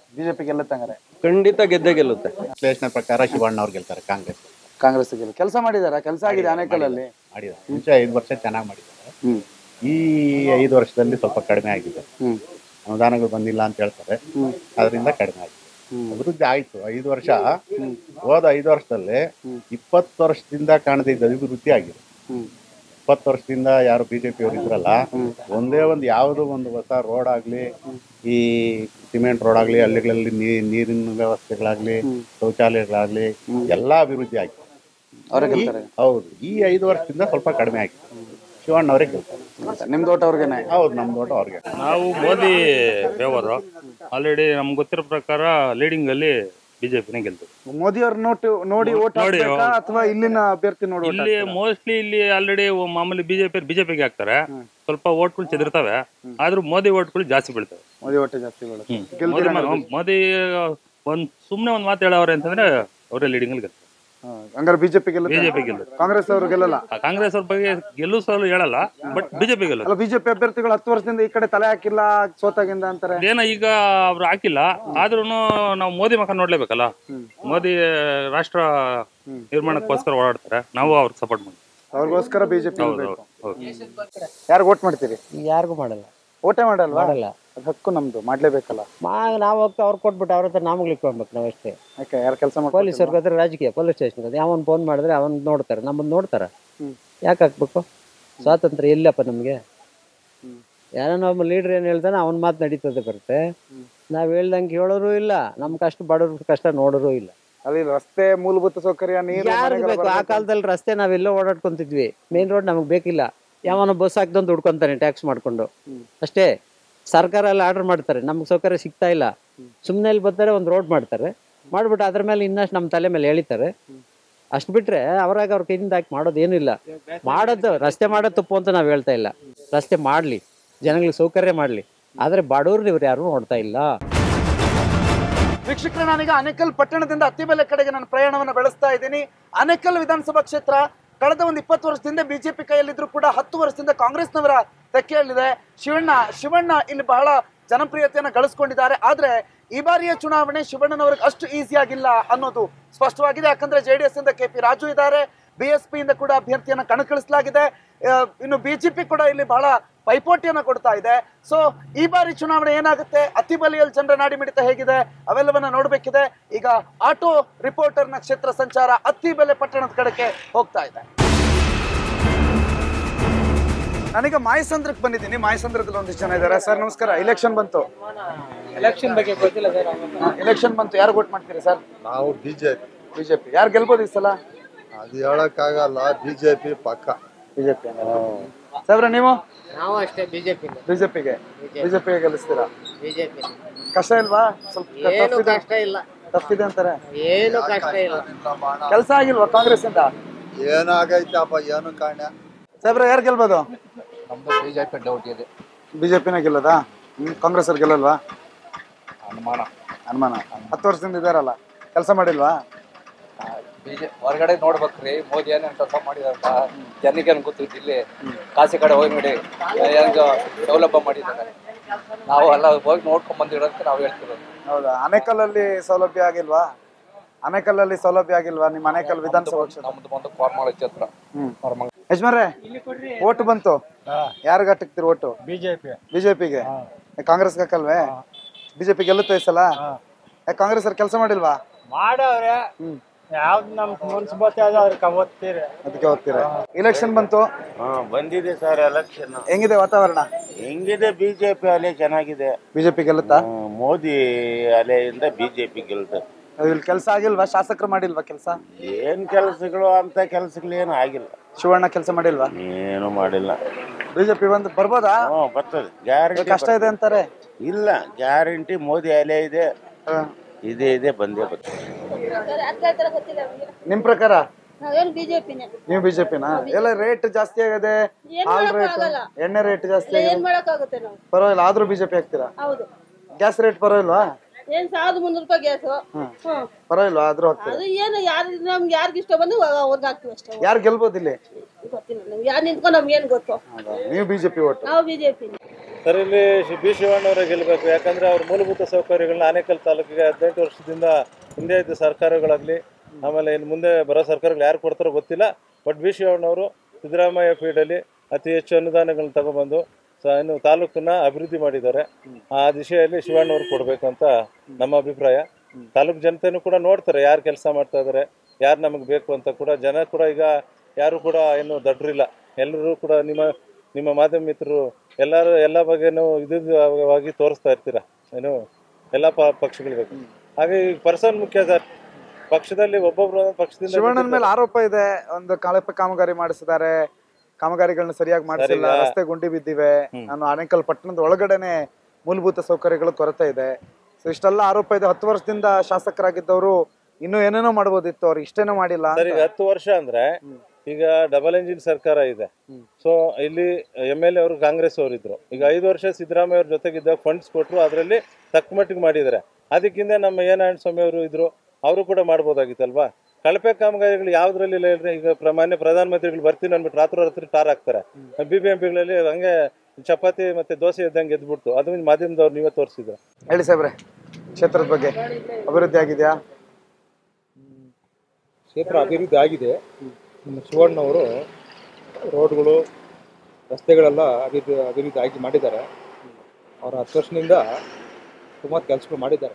ಬಿಜೆಪಿ ಗೆಲ್ಲತ್ತಂಗಾರೆ ಖಂಡಿತ ಗೆದ್ದೇ ಗೆಲ್ಲುತ್ತೆ ವಿಶ್ಲೇಷಣೆ ಪ್ರಕಾರ ಶಿವಣ್ಣ ಅವ್ರು ಗೆಲ್ತಾರೆ ಕಾಂಗ್ರೆಸ್ ಕಾಂಗ್ರೆಸ್ ಗೆಲ್ಲ ಕೆಲಸ ಮಾಡಿದಾರ ಕೆಲಸ ಆಗಿದೆ ಆನೇಕಲ್ಲಲ್ಲಿ ಮಾಡಿದ್ದಾರೆ ಮುಂಚೆ ಐದು ವರ್ಷ ಚೆನ್ನಾಗಿ ಮಾಡಿದ್ದಾರೆ ಈ ಐದು ವರ್ಷದಲ್ಲಿ ಸ್ವಲ್ಪ ಕಡಿಮೆ ಆಗಿದೆ ಅನುದಾನಗಳು ಬಂದಿಲ್ಲ ಅಂತ ಹೇಳ್ತಾರೆ ಅದರಿಂದ ಕಡಿಮೆ ಆಗಿದೆ ಅಭಿವೃದ್ಧಿ ಆಯ್ತು ಐದು ವರ್ಷ ಹೋದ ಐದು ವರ್ಷದಲ್ಲಿ ಇಪ್ಪತ್ತು ವರ್ಷದಿಂದ ಕಾಣದಿದ್ದ ಅಭಿವೃದ್ಧಿ ಆಗಿದೆ ಇಪ್ಪತ್ತು ವರ್ಷದಿಂದ ಯಾರು ಬಿಜೆಪಿ ಅವರು ಇದ್ರಲ್ಲ ಒಂದೇ ಒಂದು ಯಾವುದೋ ಒಂದು ಹೊಸ ರೋಡ್ ಆಗ್ಲಿ ಈ ಸಿಮೆಂಟ್ ರೋಡ್ ಆಗ್ಲಿ ಹಳ್ಳಿಗಳಲ್ಲಿ ನೀ- ನೀರಿನ ವ್ಯವಸ್ಥೆಗಳಾಗ್ಲಿ ಶೌಚಾಲಯಗಳಾಗ್ಲಿ ಎಲ್ಲಾ ಅಭಿವೃದ್ಧಿ ಆಗಿದೆ ಅವರೇ ಈ- ಗೆಲ್ತಾರೆ ಹೌದು ಈ ಐದು ವರ್ಷದಿಂದ ಸ್ವಲ್ಪ ಕಡಿಮೆ ಆಗಿದೆ ಶಿವಣ್ಣ ಅವರೇ ಗೆಲ್ತಾರೆ ನಿಮ್ದು ಓಟ್ ಅವ್ರಿಗೇನೆ ಹೌದು ನಮ್ದು ಓಟ ಅವ್ರಿಗೆ ನಾವು ಮೋದಿ ಫೇವರು ಆಲ್ರೆಡಿ ನಮ್ಗೆ ಗೊತ್ತಿರೋ ಪ್ರಕಾರ ಲೀಡಿಂಗ್ ಅಲ್ಲಿ ಬಿಜೆಪಿನೇ ಗೆಲ್ತದೆ ಮೋದಿ ಅವ್ರ ನೋಟ್ ನೋಡಿ ಓಟ್ ನೋಡಿ, ಹಾಕ್ಬೇಕಾ ಹೌದು. ಅಥವಾ ಇಲ್ಲಿನ ಅಭ್ಯರ್ಥಿ ನೋಡಿ vote ಇಲ್ಲಿ ಹಾಕ್ತಾರಾ? ಮೋಸ್ಟ್ಲಿ ಇಲ್ಲಿ ಆಲ್ರೆಡಿ ಮಾಮೂಲಿ ಬಿಜೆಪಿ ಬಿಜೆಪಿಗೆ ಹಾಕ್ತಾರೆ ಸ್ವಲ್ಪ ಓಟ್ಗಳು ಚೆದಿರ್ತವೆ ಆದ್ರೂ ಮೋದಿ ಓಟ್ಗಳು ಜಾಸ್ತಿ ಬೀಳ್ತವೆ ಮೋದಿ ಓಟ್ ಜಾಸ್ತಿ ಬೀಳುತ್ತೆ ಹ್ಮ್. ಗೆಲ್ತೀರಾ ಮೋದಿ ಹಂಗಾದ್ರೆ? ಮ- ಮೋದಿ ಒಂದ್ ಸುಮ್ನೆ ಒಂದ್ ಮಾತು ಹೇಳವ್ರೆ ಅಂತಂದ್ರೆ ಅವರೇ ಲೀಡಿಂಗ್ ಅಲ್ಲಿ ಗೆಲ್ತಾರೆ ಹಾ, ಹಂಗಾರೆ ಬಿಜೆಪಿ ಗೆಲ್ಲುತ್ತೆ ಬಿಜೆಪಿ ಗೆಲ್ಲುತ್ತೆ ಕಾಂಗ್ರೆಸ್ ಅವರು ಗೆಲ್ಲಲ್ಲ ಆ ಕಾಂಗ್ರೆಸ್ ಅವ್ರ ಬಗ್ಗೆ ಗೆಲ್ಲೂ ಸಲ ಹೇಳಲ್ಲ ಬಟ್ ಬಿಜೆಪಿ ಗೆಲ್ಲುತ್ತೆ ಅಲ್ಲ ಬಿಜೆಪಿ ಅಭ್ಯರ್ಥಿಗಳು ಹತ್ತು ವರ್ಷದಿಂದ ಈ ಕಡೆ ತಲೆ ಹಾಕಿಲ್ಲ ಸೋತಾಗಿಂದ ಅಂತಾರೆ ಏನೋ ಈಗ ಅವ್ರು ಹಾಕಿಲ್ಲ ಆದ್ರೂ ನಾವು ಮೋದಿ ಮಕ್ಕ ನೋಡ್ಲೇಬೇಕಲ್ಲ ಮೋದಿ ರಾಷ್ಟ್ರ ನಿರ್ಮಾಣಕ್ಕೋಸ್ಕರ ಓಡಾಡ್ತಾರೆ ನಾವು ಅವ್ರಿಗೆ ಸಪೋರ್ಟ್ ಮಾಡ್ತೀವಿ ಅವ್ರಿಗೋಸ್ಕರ ಬಿಜೆಪಿ ಹೌದು ಹೌದು ಹೌದು ಯಾರು ಓಟ್ ಮಾಡ್ತೀರಿ ಯಾರಿಗೂ ಮಾಡಲ್ಲ ಓಟೇ ಮಾಡಲ್ವಾ ಮಾಡಲ್ಲ. ಅದ್ ಹಕ್ಕು ನಮ್ದು ಮಾಡ್ಲೇಬೇಕಲ್ಲ ಮಾ ನಾವು ಹೋಗ್ತಾ ಅವ್ರು ಕೊಟ್ಬಿಟ್ಟು ಅವ್ರ ಹತ್ರ ನಮಗೆ ಇಟ್ಕೊಳ್ಬೇಕು ನಾವು ಅಷ್ಟೇ ಯಾಕೆ ಯಾರು ಕೆಲಸ ಪೊಲೀಸರ್ಗೆ ಹೋದ್ರೆ ರಾಜಕೀಯ ಪೊಲೀಸ್ ಸ್ಟೇಷನ್ ಹೋದ್ರೆ ಅವನ್ ಫೋನ್ ಮಾಡಿದ್ರೆ ಅವನ್ ನೋಡ್ತಾರೆ ನಮ್ಮನ್ನ ನೋಡ್ತಾರ ಹ್ಮ್. ಯಾಕೆ ಹಾಕ್ಬೇಕು ಸ್ವಾತಂತ್ರ್ಯ ಎಲ್ಲಪ್ಪ ನಮ್ಗೆ ಯಾರನ್ನ ಒಬ್ಬ ಲೀಡರ್ ಏನ್ ಹೇಳ್ತಾನೆ ಅವನ್ ಮಾತು ನಡೀತದೆ ಬರುತ್ತೆ ನಾವ್ ಹೇಳ್ದಂಗೆ ಹೇಳೋರು ಇಲ್ಲ ನಮ್ ಕಷ್ಟ ಬಡವ್ರ ಕಷ್ಟ ನೋಡೋರು ಇಲ್ಲ ಅಲ್ಲಿ ರಸ್ತೆ ಮೂಲಭೂತ ಸೌಕರ್ಯ ನೀರು ಯಾರು ಮನೆಗಳು ಬೇಕು ಆ ಬರ್ಬೇಕು. ಕಾಲದಲ್ಲಿ ರಸ್ತೆ ನಾವೆಲ್ಲೋ ಓಡಾಡ್ಕೊಂತಿದ್ವಿ ಮೇನ್ ರೋಡ್ ನಮಗ್ ಬೇಕಿಲ್ಲ ಯಾವನ ಬಸ್ ಹಾಕ್ದಂತ ಹುಡ್ಕೊಂತಾನೆ ಟ್ಯಾಕ್ಸ್ ಮಾಡ್ಕೊಂಡು ಅಷ್ಟೇ ಸರ್ಕಾರ ಎಲ್ಲ ಆರ್ಡರ್ ಮಾಡ್ತಾರೆ ನಮ್ಗೆ ಸೌಕರ್ಯ ಸಿಗ್ತಾ ಇಲ್ಲ ಸುಮ್ಮನೆ ಇಲ್ಲಿ ಬರ್ತಾರೆ ಒಂದು ರೋಡ್ ಮಾಡ್ತಾರೆ ಮಾಡ್ಬಿಟ್ಟು ಅದ್ರ ಮೇಲೆ ಇನ್ನಷ್ಟು ನಮ್ಮ ತಲೆ ಮೇಲೆ ಎಳಿತಾರೆ ಅಷ್ಟು ಬಿಟ್ರೆ ಅವರಾಗ ಅವ್ರ ಕೈಯಿಂದ ಹಾಕಿ ಮಾಡೋದು ಏನಿಲ್ಲ ಮಾಡೋದು ರಸ್ತೆ ಮಾಡೋದು ತಪ್ಪು ಅಂತ ನಾವು ಹೇಳ್ತಾ ಇಲ್ಲ ರಸ್ತೆ ಮಾಡ್ಲಿ ಜನಗಳಿಗೆ ಸೌಕರ್ಯ ಮಾಡ್ಲಿ ಆದ್ರೆ ಬಡವ್ರನ್ನ ಇವ್ರು ಯಾರು ನೋಡ್ತಾ ಇಲ್ಲ ವೀಕ್ಷಕರೇ ನಾನೀಗ ಅನೇಕಲ್ ಪಟ್ಟಣದಿಂದ ಅತ್ತಿಬೆಲೆ ಕಡೆಗೆ ನಾನು ಪ್ರಯಾಣವನ್ನು ಬೆಳೆಸ್ತಾ ಇದ್ದೀನಿ ಅನೇಕಲ್ ವಿಧಾನಸಭಾ ಕ್ಷೇತ್ರ ಕಳೆದ ಒಂದು ಇಪ್ಪತ್ತು ವರ್ಷದಿಂದ ಬಿಜೆಪಿ ಕೈಯಲ್ಲಿದ್ರು ಕೂಡ ಹತ್ತು ವರ್ಷದಿಂದ ಕಾಂಗ್ರೆಸ್ನವರ ತೆಕ್ಕೆಯಲ್ಲಿದೆ ಶಿವಣ್ಣ ಶಿವಣ್ಣ ಇಲ್ಲಿ ಬಹಳ ಜನಪ್ರಿಯತೆಯನ್ನು ಗಳಿಸ್ಕೊಂಡಿದ್ದಾರೆ ಆದ್ರೆ ಈ ಬಾರಿಯ ಚುನಾವಣೆ ಶಿವಣ್ಣನವ್ರಿಗೆ ಅಷ್ಟು ಈಸಿ ಆಗಿಲ್ಲ ಅನ್ನೋದು ಸ್ಪಷ್ಟವಾಗಿದೆ ಯಾಕಂದ್ರೆ ಜೆ ಡಿ ಎಸ್ ಇಂದ ಕೆ ಪಿ ರಾಜು ಇದ್ದಾರೆ ಬಿ ಎಸ್ ಪಿ ಇಂದ ಕೂಡ ಅಭ್ಯರ್ಥಿಯನ್ನ ಕಣಕ್ಕಿಳಿಸಲಾಗಿದೆ ಆ, ಇನ್ನು ಬಿಜೆಪಿ ಕೂಡ ಇಲ್ಲಿ ಬಹಳ ಪೈಪೋಟಿಯನ್ನ ಕೊಡ್ತಾ ಇದೆ ಸೊ ಈ ಬಾರಿ ಚುನಾವಣೆ ಏನಾಗುತ್ತೆ ಅತಿ ಬಲಿಯಲ್ಲಿ ಜನರ ನಾಡಿ ಮಿಡಿತ ಹೇಗಿದೆ ಅವೆಲ್ಲವನ್ನ ನೋಡ್ಬೇಕಿದೆ ಈಗ ಆಟೋ ರಿಪೋರ್ಟರ್ನ ಕ್ಷೇತ್ರ ಸಂಚಾರ ಅತ್ತಿ ಬೆಲೆ ಪಟ್ಟಣದ ಕಡೆಗೆ ಹೋಗ್ತಾ ಇದೆ ನಾನೀಗ ಮಾಯಸಂದ್ರಕ್ಕೆ ಬಂದಿದ್ದೀನಿ ಮಾಯಸಂದ್ರದಲ್ಲಿ ಒಂದಿಷ್ಟು ಜನ ಇದ್ದಾರೆ ಸರ್ ನಮಸ್ಕಾರ ಇಲೆಕ್ಷನ್ ಬಂತು ಎಲೆಕ್ಷನ್ ಬಗ್ಗೆ ಗೊತ್ತಿಲ್ಲ ಸರ್ ಇಲೆಕ್ಷನ್ ಬಂತು ಯಾರು ವೋಟ್ ಮಾಡ್ತೀರಿ ಸರ್ ನಾವು ಬಿಜೆಪಿ ಬಿಜೆಪಿ ಯಾರು ಗೆಲ್ಬೋದು ಈ ಸಲ ಅದು ಹೇಳಕ್ಕಾಗಲ್ಲ ಬಿಜೆಪಿ ಪಕ್ಕ ಬಿಜೆಪಿ ಸಾಬ್ರ ನೀವು ನಾವು ಅಷ್ಟೇ ಬಿಜೆಪಿ ಬಿಜೆಪಿಗೆ ಬಿಜೆಪಿಗೆ ಗೆಲ್ಲಿಸ್ತೀರಾ ಬಿಜೆಪಿ ಕಷ್ಟ ಇಲ್ವಾ ಸ್ವಲ್ಪ ಏನು tough ಇದೆ? ಕಷ್ಟ ಇಲ್ಲ tough ಇದೆ ಅಂತಾರೆ ಏನು ಕಷ್ಟ ಇಲ್ಲ ಕೆಲಸ ಆಗಿಲ್ವಾ ಕಾಂಗ್ರೆಸ್ ಇಂದ ಏನಾಗೈತಪ್ಪ ಏನು ಕಾಣ್ಯ ಸಾಬ್ರ ಯಾರು ಗೆಲ್ಬೋದು ನಮ್ದು ಬಿಜೆಪಿ ಡೌಟ್ ಇದೆ ಬಿಜೆಪಿನ ಗೆಲ್ಲದಾ ಹ್ಮ್ ಕಾಂಗ್ರೆಸ್ ಅವ್ರು ಗೆಲ್ಲಲ್ವಾ ಅನುಮಾನ ಅನುಮಾನ ಹತ್ತು ವರ್ಷದಿಂದ ಇದಾರಲ್ಲ ಕೆಲಸ ಮಾಡಿಲ್ವಾ ಬಿಜೆ ಹೊರಗಡೆ ನೋಡ್ಬೇಕ್ರಿ ಮೋದಿ ಏನೇನು ಕೆಲಸ ಮಾಡಿದಾರಂತ ಜನಕ್ಕೇನು ಗೊತ್ತಿತ್ತು ಇಲ್ಲಿ ಕಾಸಿ ಕಡೆ ಹೋಗಿ ನೋಡಿ ಹೆಂಗ ಸೌಲಭ್ಯ ಮಾಡಿದ್ದಾರೆ ನಾವು ಎಲ್ಲ ಹೋಗಿ ನೋಡ್ಕೊಂಡ್ ಬಂದಿರೋದಕ್ಕೆ ನಾವು ಹೇಳ್ತಿರೋದು ಹೌದಾ ಅನೇಕಲ್ಲಲ್ಲಿ ಸೌಲಭ್ಯ ಆಗಿಲ್ವಾ ಅನೇಕಲ್ಲಲ್ಲಿ ಸೌಲಭ್ಯ ಆಗಿಲ್ವಾ ನಿಮ್ಮ ಅನೇಕಲ್ ವಿಧಾನಸಭಾ ಕ್ಷೇತ್ರ ನಮ್ದು ಬಂದು ಕೋರ್ಮಾಳ ಕ್ಷೇತ್ರ ಹ್ಮ್ ಯಜಮಾನ್ರೆ ಓಟ್ ಬಂತು ಯಾರಿಗ ಹಾಕ್ತಿರಿ ಓಟು ಬಿಜೆಪಿ ಬಿಜೆಪಿಗೆ ಕಾಂಗ್ರೆಸ್ ಹಾಕಲ್ವೇ ಬಿಜೆಪಿ ಗೆಲ್ಲುತ್ತೆ ಈ ಸಲ ಯಾಕೆ ಕಾಂಗ್ರೆಸ್ ಅವ್ರು ಕೆಲಸ ಮಾಡಿಲ್ವಾ ಮಾಡವ್ರೆ ಯಾವ್ದು ನಮ್ ಮನ್ಸು ಬರ್ತದೆ ಅದಕ್ಕೆ ಓದ್ತೀರಿ ಅದಕ್ಕೆ ಹೋಗ್ತೀರಾ ಇಲೆಕ್ಷನ್ ಬಂತು ಬಂದಿದೆ ಸರ್ ಎಲೆಕ್ಷನ್ ಹೆಂಗಿದೆ ವಾತಾವರಣ ಹೆಂಗಿದೆ ಬಿಜೆಪಿ ಅಲೆ ಚೆನ್ನಾಗಿದೆ ಬಿಜೆಪಿ ಗೆಲ್ಲುತ್ತಾ ಹ್ಮ್, ಮೋದಿ ಅಲೆಯಿಂದ ಬಿಜೆಪಿ ಗೆಲ್ತದೆ ಇಲ್ಲಿ ಕೆಲಸ ಆಗಿಲ್ವಾ ಶಾಸಕರು ಮಾಡಿಲ್ವಾ ಕೆಲಸ ಏನ್ ಕೆಲಸಗಳು ಅಂತ ಕೆಲಸಗಳು ಏನು ಆಗಿಲ್ಲ ಶಿವಣ್ಣ ಕೆಲಸ ಮಾಡಿಲ್ವಾ ಏನು ಮಾಡಿಲ್ಲ ಬಿಜೆಪಿ ಬಂದು ಬರ್ಬೋದಾ ಹ್ಮ್ ಬರ್ತದೆ ಗ್ಯಾರಂಟಿ ಕಷ್ಟ ಇದೆ ಅಂತಾರೆ ಇಲ್ಲ ಗ್ಯಾರಂಟಿ ಮೋದಿ ಅಲೆ ಇದೆ ಇದೇ ಇದೆ ಬಂದೇ ಬರ್ತದೆ ನಿಮ್ ಪ್ರಕಾರ ನಾವೇನು ಬಿಜೆಪಿನೇ ನೀವು ಬಿಜೆಪಿನಾ ಎಲ್ಲ ರೇಟ್ ಜಾಸ್ತಿ ಆಗದೆ ಏನ್ ಹಾಲ್ ರೇಟ್ ಮಾಡಕ್ಕಾಗಲ್ಲ. ಎಣ್ಣೆ ರೇಟ್ ಜಾಸ್ತಿ ಏನ್ ಆಗಿದೆ ಮಾಡಕ್ಕಾಗುತ್ತೆ ನಾವು ಪರವಾಗಿಲ್ಲ ಆದ್ರೂ ಬಿಜೆಪಿ ಹಾಕ್ತೀರಾ ಹೌದು ಗ್ಯಾಸ್ ರೇಟ್ ಪರವಾಗಿಲ್ವಾ ಏನ್ ಸಾವಿರದ ಮುನ್ನೂರು ರೂಪಾಯಿ ಗ್ಯಾಸು ಹ್ಮ್. ಹ್ಮ್ ಪರವಾಗಿಲ್ವಾ ಆದ್ರೂ ಹಾಕ್ತೀರಾ ಅದು ಏನು ಯಾರು ನಮ್ಗೆ ಯಾರಿಗೆ ಇಷ್ಟ ಬಂದು ಅವ್ರಿಗೆ ಹಾಕ್ತಿವಿ ಅಷ್ಟೇ ಯಾರು ಗೆಲ್ಬೋದು ಇಲ್ಲಿ ಗೊತ್ತಿಲ್ಲ ನಮ್ಗೆ ಯಾರು ನಿಂತ್ಕೊಂಡು ನಮ್ಗೆ ಏನ್ ಗೊತ್ತು ಹೌದಾ? ನೀವು ಬಿಜೆಪಿ ಓಟ್ ನಾವು ಬಿಜೆಪಿ ಸರ್ ಇಲ್ಲಿ ಶಿ- ಬಿ ಶಿವಣ್ಣವರೇ ಗೆಲ್ಲಬೇಕು ಯಾಕಂದ್ರೆ ಅವ್ರ ಮೂಲಭೂತ ಸೌಕರ್ಯಗಳನ್ನ ಆನೇಕಲ್ ತಾಲೂಕಿಗೆ ಹದಿನೆಂಟು ವರ್ಷದಿಂದ ಹಿಂದೆ ಇದ್ದ ಸರ್ಕಾರಗಳಾಗಲಿ ಆಮೇಲೆ ಇನ್ನು ಮುಂದೆ ಬರೋ ಸರ್ಕಾರಗಳು ಯಾರು ಕೊಡ್ತಾರೋ ಗೊತ್ತಿಲ್ಲ ಬಟ್ ಬಿ ಶಿವಣ್ಣವರು ಸಿದ್ದರಾಮಯ್ಯ ಪೀಠಲ್ಲಿ ಅತಿ ಹೆಚ್ಚು ಅನುದಾನಗಳನ್ನ ತಗೊಬಂದು ಸ ಇನ್ನು ತಾಲೂಕನ್ನ ಅಭಿವೃದ್ಧಿ ಮಾಡಿದ್ದಾರೆ ಆ ದಿಶೆಯಲ್ಲಿ ಶಿವಣ್ಣವ್ರು ಕೊಡಬೇಕು ಅಂತ ನಮ್ಮ ಅಭಿಪ್ರಾಯ ತಾಲೂಕು ಜನತೆನೂ ಕೂಡ ನೋಡ್ತಾರೆ ಯಾರು ಕೆಲಸ ಮಾಡ್ತಾ ಇದ್ದಾರೆ ಯಾರು ನಮಗೆ ಬೇಕು ಅಂತ ಕೂಡ ಜನ ಕೂಡ ಈಗ ಯಾರು ಕೂಡ ಏನು ದಡ್ರಿಲ್ಲ ಎಲ್ಲರೂ ಕೂಡ ನಿಮ್ಮ ನಿಮ್ಮ ಮಾಧ್ಯಮ ಮಿತ್ರರು ಎಲ್ಲರೂ ಎಲ್ಲ ಬಗ್ಗೆನೂ ಇದುವಾಗಿ ತೋರಿಸ್ತಾ ಇರ್ತೀರಾ ಏನು ಎಲ್ಲ ಪ ಪಕ್ಷಗಳು ಬೇಕು ಹಾಗೆ ಈ ಪರ್ಸನ್ ಮುಖ್ಯ ಸರ್ ಪಕ್ಷದಲ್ಲಿ ಒಬ್ಬೊಬ್ರು ಒಂದೊಂದು ಪಕ್ಷದಿಂದ ಶಿವಣ್ಣನ ಮೇಲೆ ಆರೋಪ ಇದೆ ಒಂದು ಕಳಪೆ ಕಾಮಗಾರಿ ಮಾಡಿಸಿದ್ದಾರೆ ಕಾಮಗಾರಿಗಳನ್ನ ಸರಿಯಾಗಿ ಮಾಡಿಸಿಲ್ಲ ಈಗ- ರಸ್ತೆ ಗುಂಡಿ ಬಿದ್ದಿವೆ ನಾನು ಆನೇಕಲ್ ಪಟ್ಟಣದ ಒಳಗಡೆನೆ ಮೂಲಭೂತ ಸೌಕರ್ಯಗಳು ಕೊರತೆ ಇದೆ ಸೊ ಇಷ್ಟೆಲ್ಲ ಆರೋಪ ಇದೆ ಹತ್ತು ವರ್ಷದಿಂದ ಶಾಸಕರಾಗಿದ್ದವರು ಇನ್ನೂ ಏನೇನೋ ಮಾಡ್ಬೋದಿತ್ತು ಅವ್ರು ಇಷ್ಟೇನೋ ಮಾಡಿಲ್ಲ ಅಂತ. ಸರ್ ಈಗ ಹತ್ತು ವರ್ಷ ಅಂದ್ರೆ ಈಗ ಡಬಲ್ ಎಂಜಿನ್ ಸರ್ಕಾರ ಇದೆ ಸೊ ಇಲ್ಲಿ ಎಮ್ ಎಲ್ ಎ ಅವರು ಕಾಂಗ್ರೆಸ್ ಅವರು ಇದ್ರು ಈಗ ಐದು ವರ್ಷ ಸಿದ್ದರಾಮಯ್ಯ ಅವ್ರ ಜೊತೆಗಿದ್ದಾಗ ಫಂಡ್ಸ್ ಕೊಟ್ಟರು ಅದರಲ್ಲಿ ತಕ್ಕ ಮಟ್ಟಿಗೆ ಮಾಡಿದ್ದಾರೆ ಅದಕ್ಕಿಂತ ನಮ್ಮ ಎ ನಾರಾಯಣ ಸ್ವಾಮಿ ಅವರು ಇದ್ರು ಅವರು ಕೂಡ ಮಾಡ್ಬೋದಾಗಿತ್ತಲ್ವಾ ಕಳಪೆ ಕಾಮಗಾರಿಗಳು ಯಾವ್ದ್ರಲ್ಲಿ ಇಲ್ಲ ಹೇಳ್ರಿ ಈಗ ಪ್ರ- ಮಾನ್ಯ ಪ್ರಧಾನಮಂತ್ರಿಗಳು ಬರ್ತೀನಿ ಅಂದ್ಬಿಟ್ಟು ರಾತ್ರಿ ರಾತ್ರಿ ಟಾರ್ ಹಾಕ್ತಾರೆ ಬಿ ಬಿ ಎಂ ಪಿಗಳಲ್ಲಿ ಹಂಗೆ ಚಪಾತಿ ಮತ್ತೆ ದೋಸೆ ಇದ್ದಂಗೆ ಎದ್ಬಿಡ್ತು ಅದು ಮಾಧ್ಯಮದವ್ರು ನೀವೇ ತೋರಿಸಿದ್ರ ಹೇಳಿ ಸಾಹೇಬ್ರೆ ಕ್ಷೇತ್ರದ ಬಗ್ಗೆ ಅಭಿವೃದ್ಧಿ ಆಗಿದೆಯಾ ಕ್ಷೇತ್ರ ಅಭಿವೃದ್ಧಿ ಆಗಿದೆ ನಮ್ಮ ಶಿವಣ್ಣವರು ರೋಡ್ಗಳು ರಸ್ತೆಗಳೆಲ್ಲ ಅಭಿವೃದ್ಧಿ ಅಭಿವೃದ್ಧಿ ಆಗಿ ಮಾಡಿದ್ದಾರೆ ಅವರ ಹತ್ತು ವರ್ಷದಿಂದ ಸುಮಾರು ಕೆಲಸಗಳು ಮಾಡಿದ್ದಾರೆ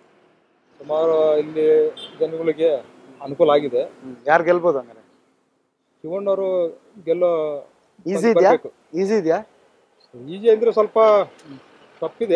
ಸುಮಾರು ಇಲ್ಲಿ ಜನಗಳಿಗೆ ಅನುಕೂಲ ಆಗಿದೆ ಯಾರು ಗೆಲ್ಬೋದು ಹಂಗಾರೆ ಶಿವಣ್ಣವರು ಗೆಲ್ಲೋ ಈಸಿ ಇದೆಯಾ ಈಸಿ ಇದೆಯಾ ಈಜಿ ಅಂದ್ರೆ ಸ್ವಲ್ಪ ತಪ್ಪಿದೆ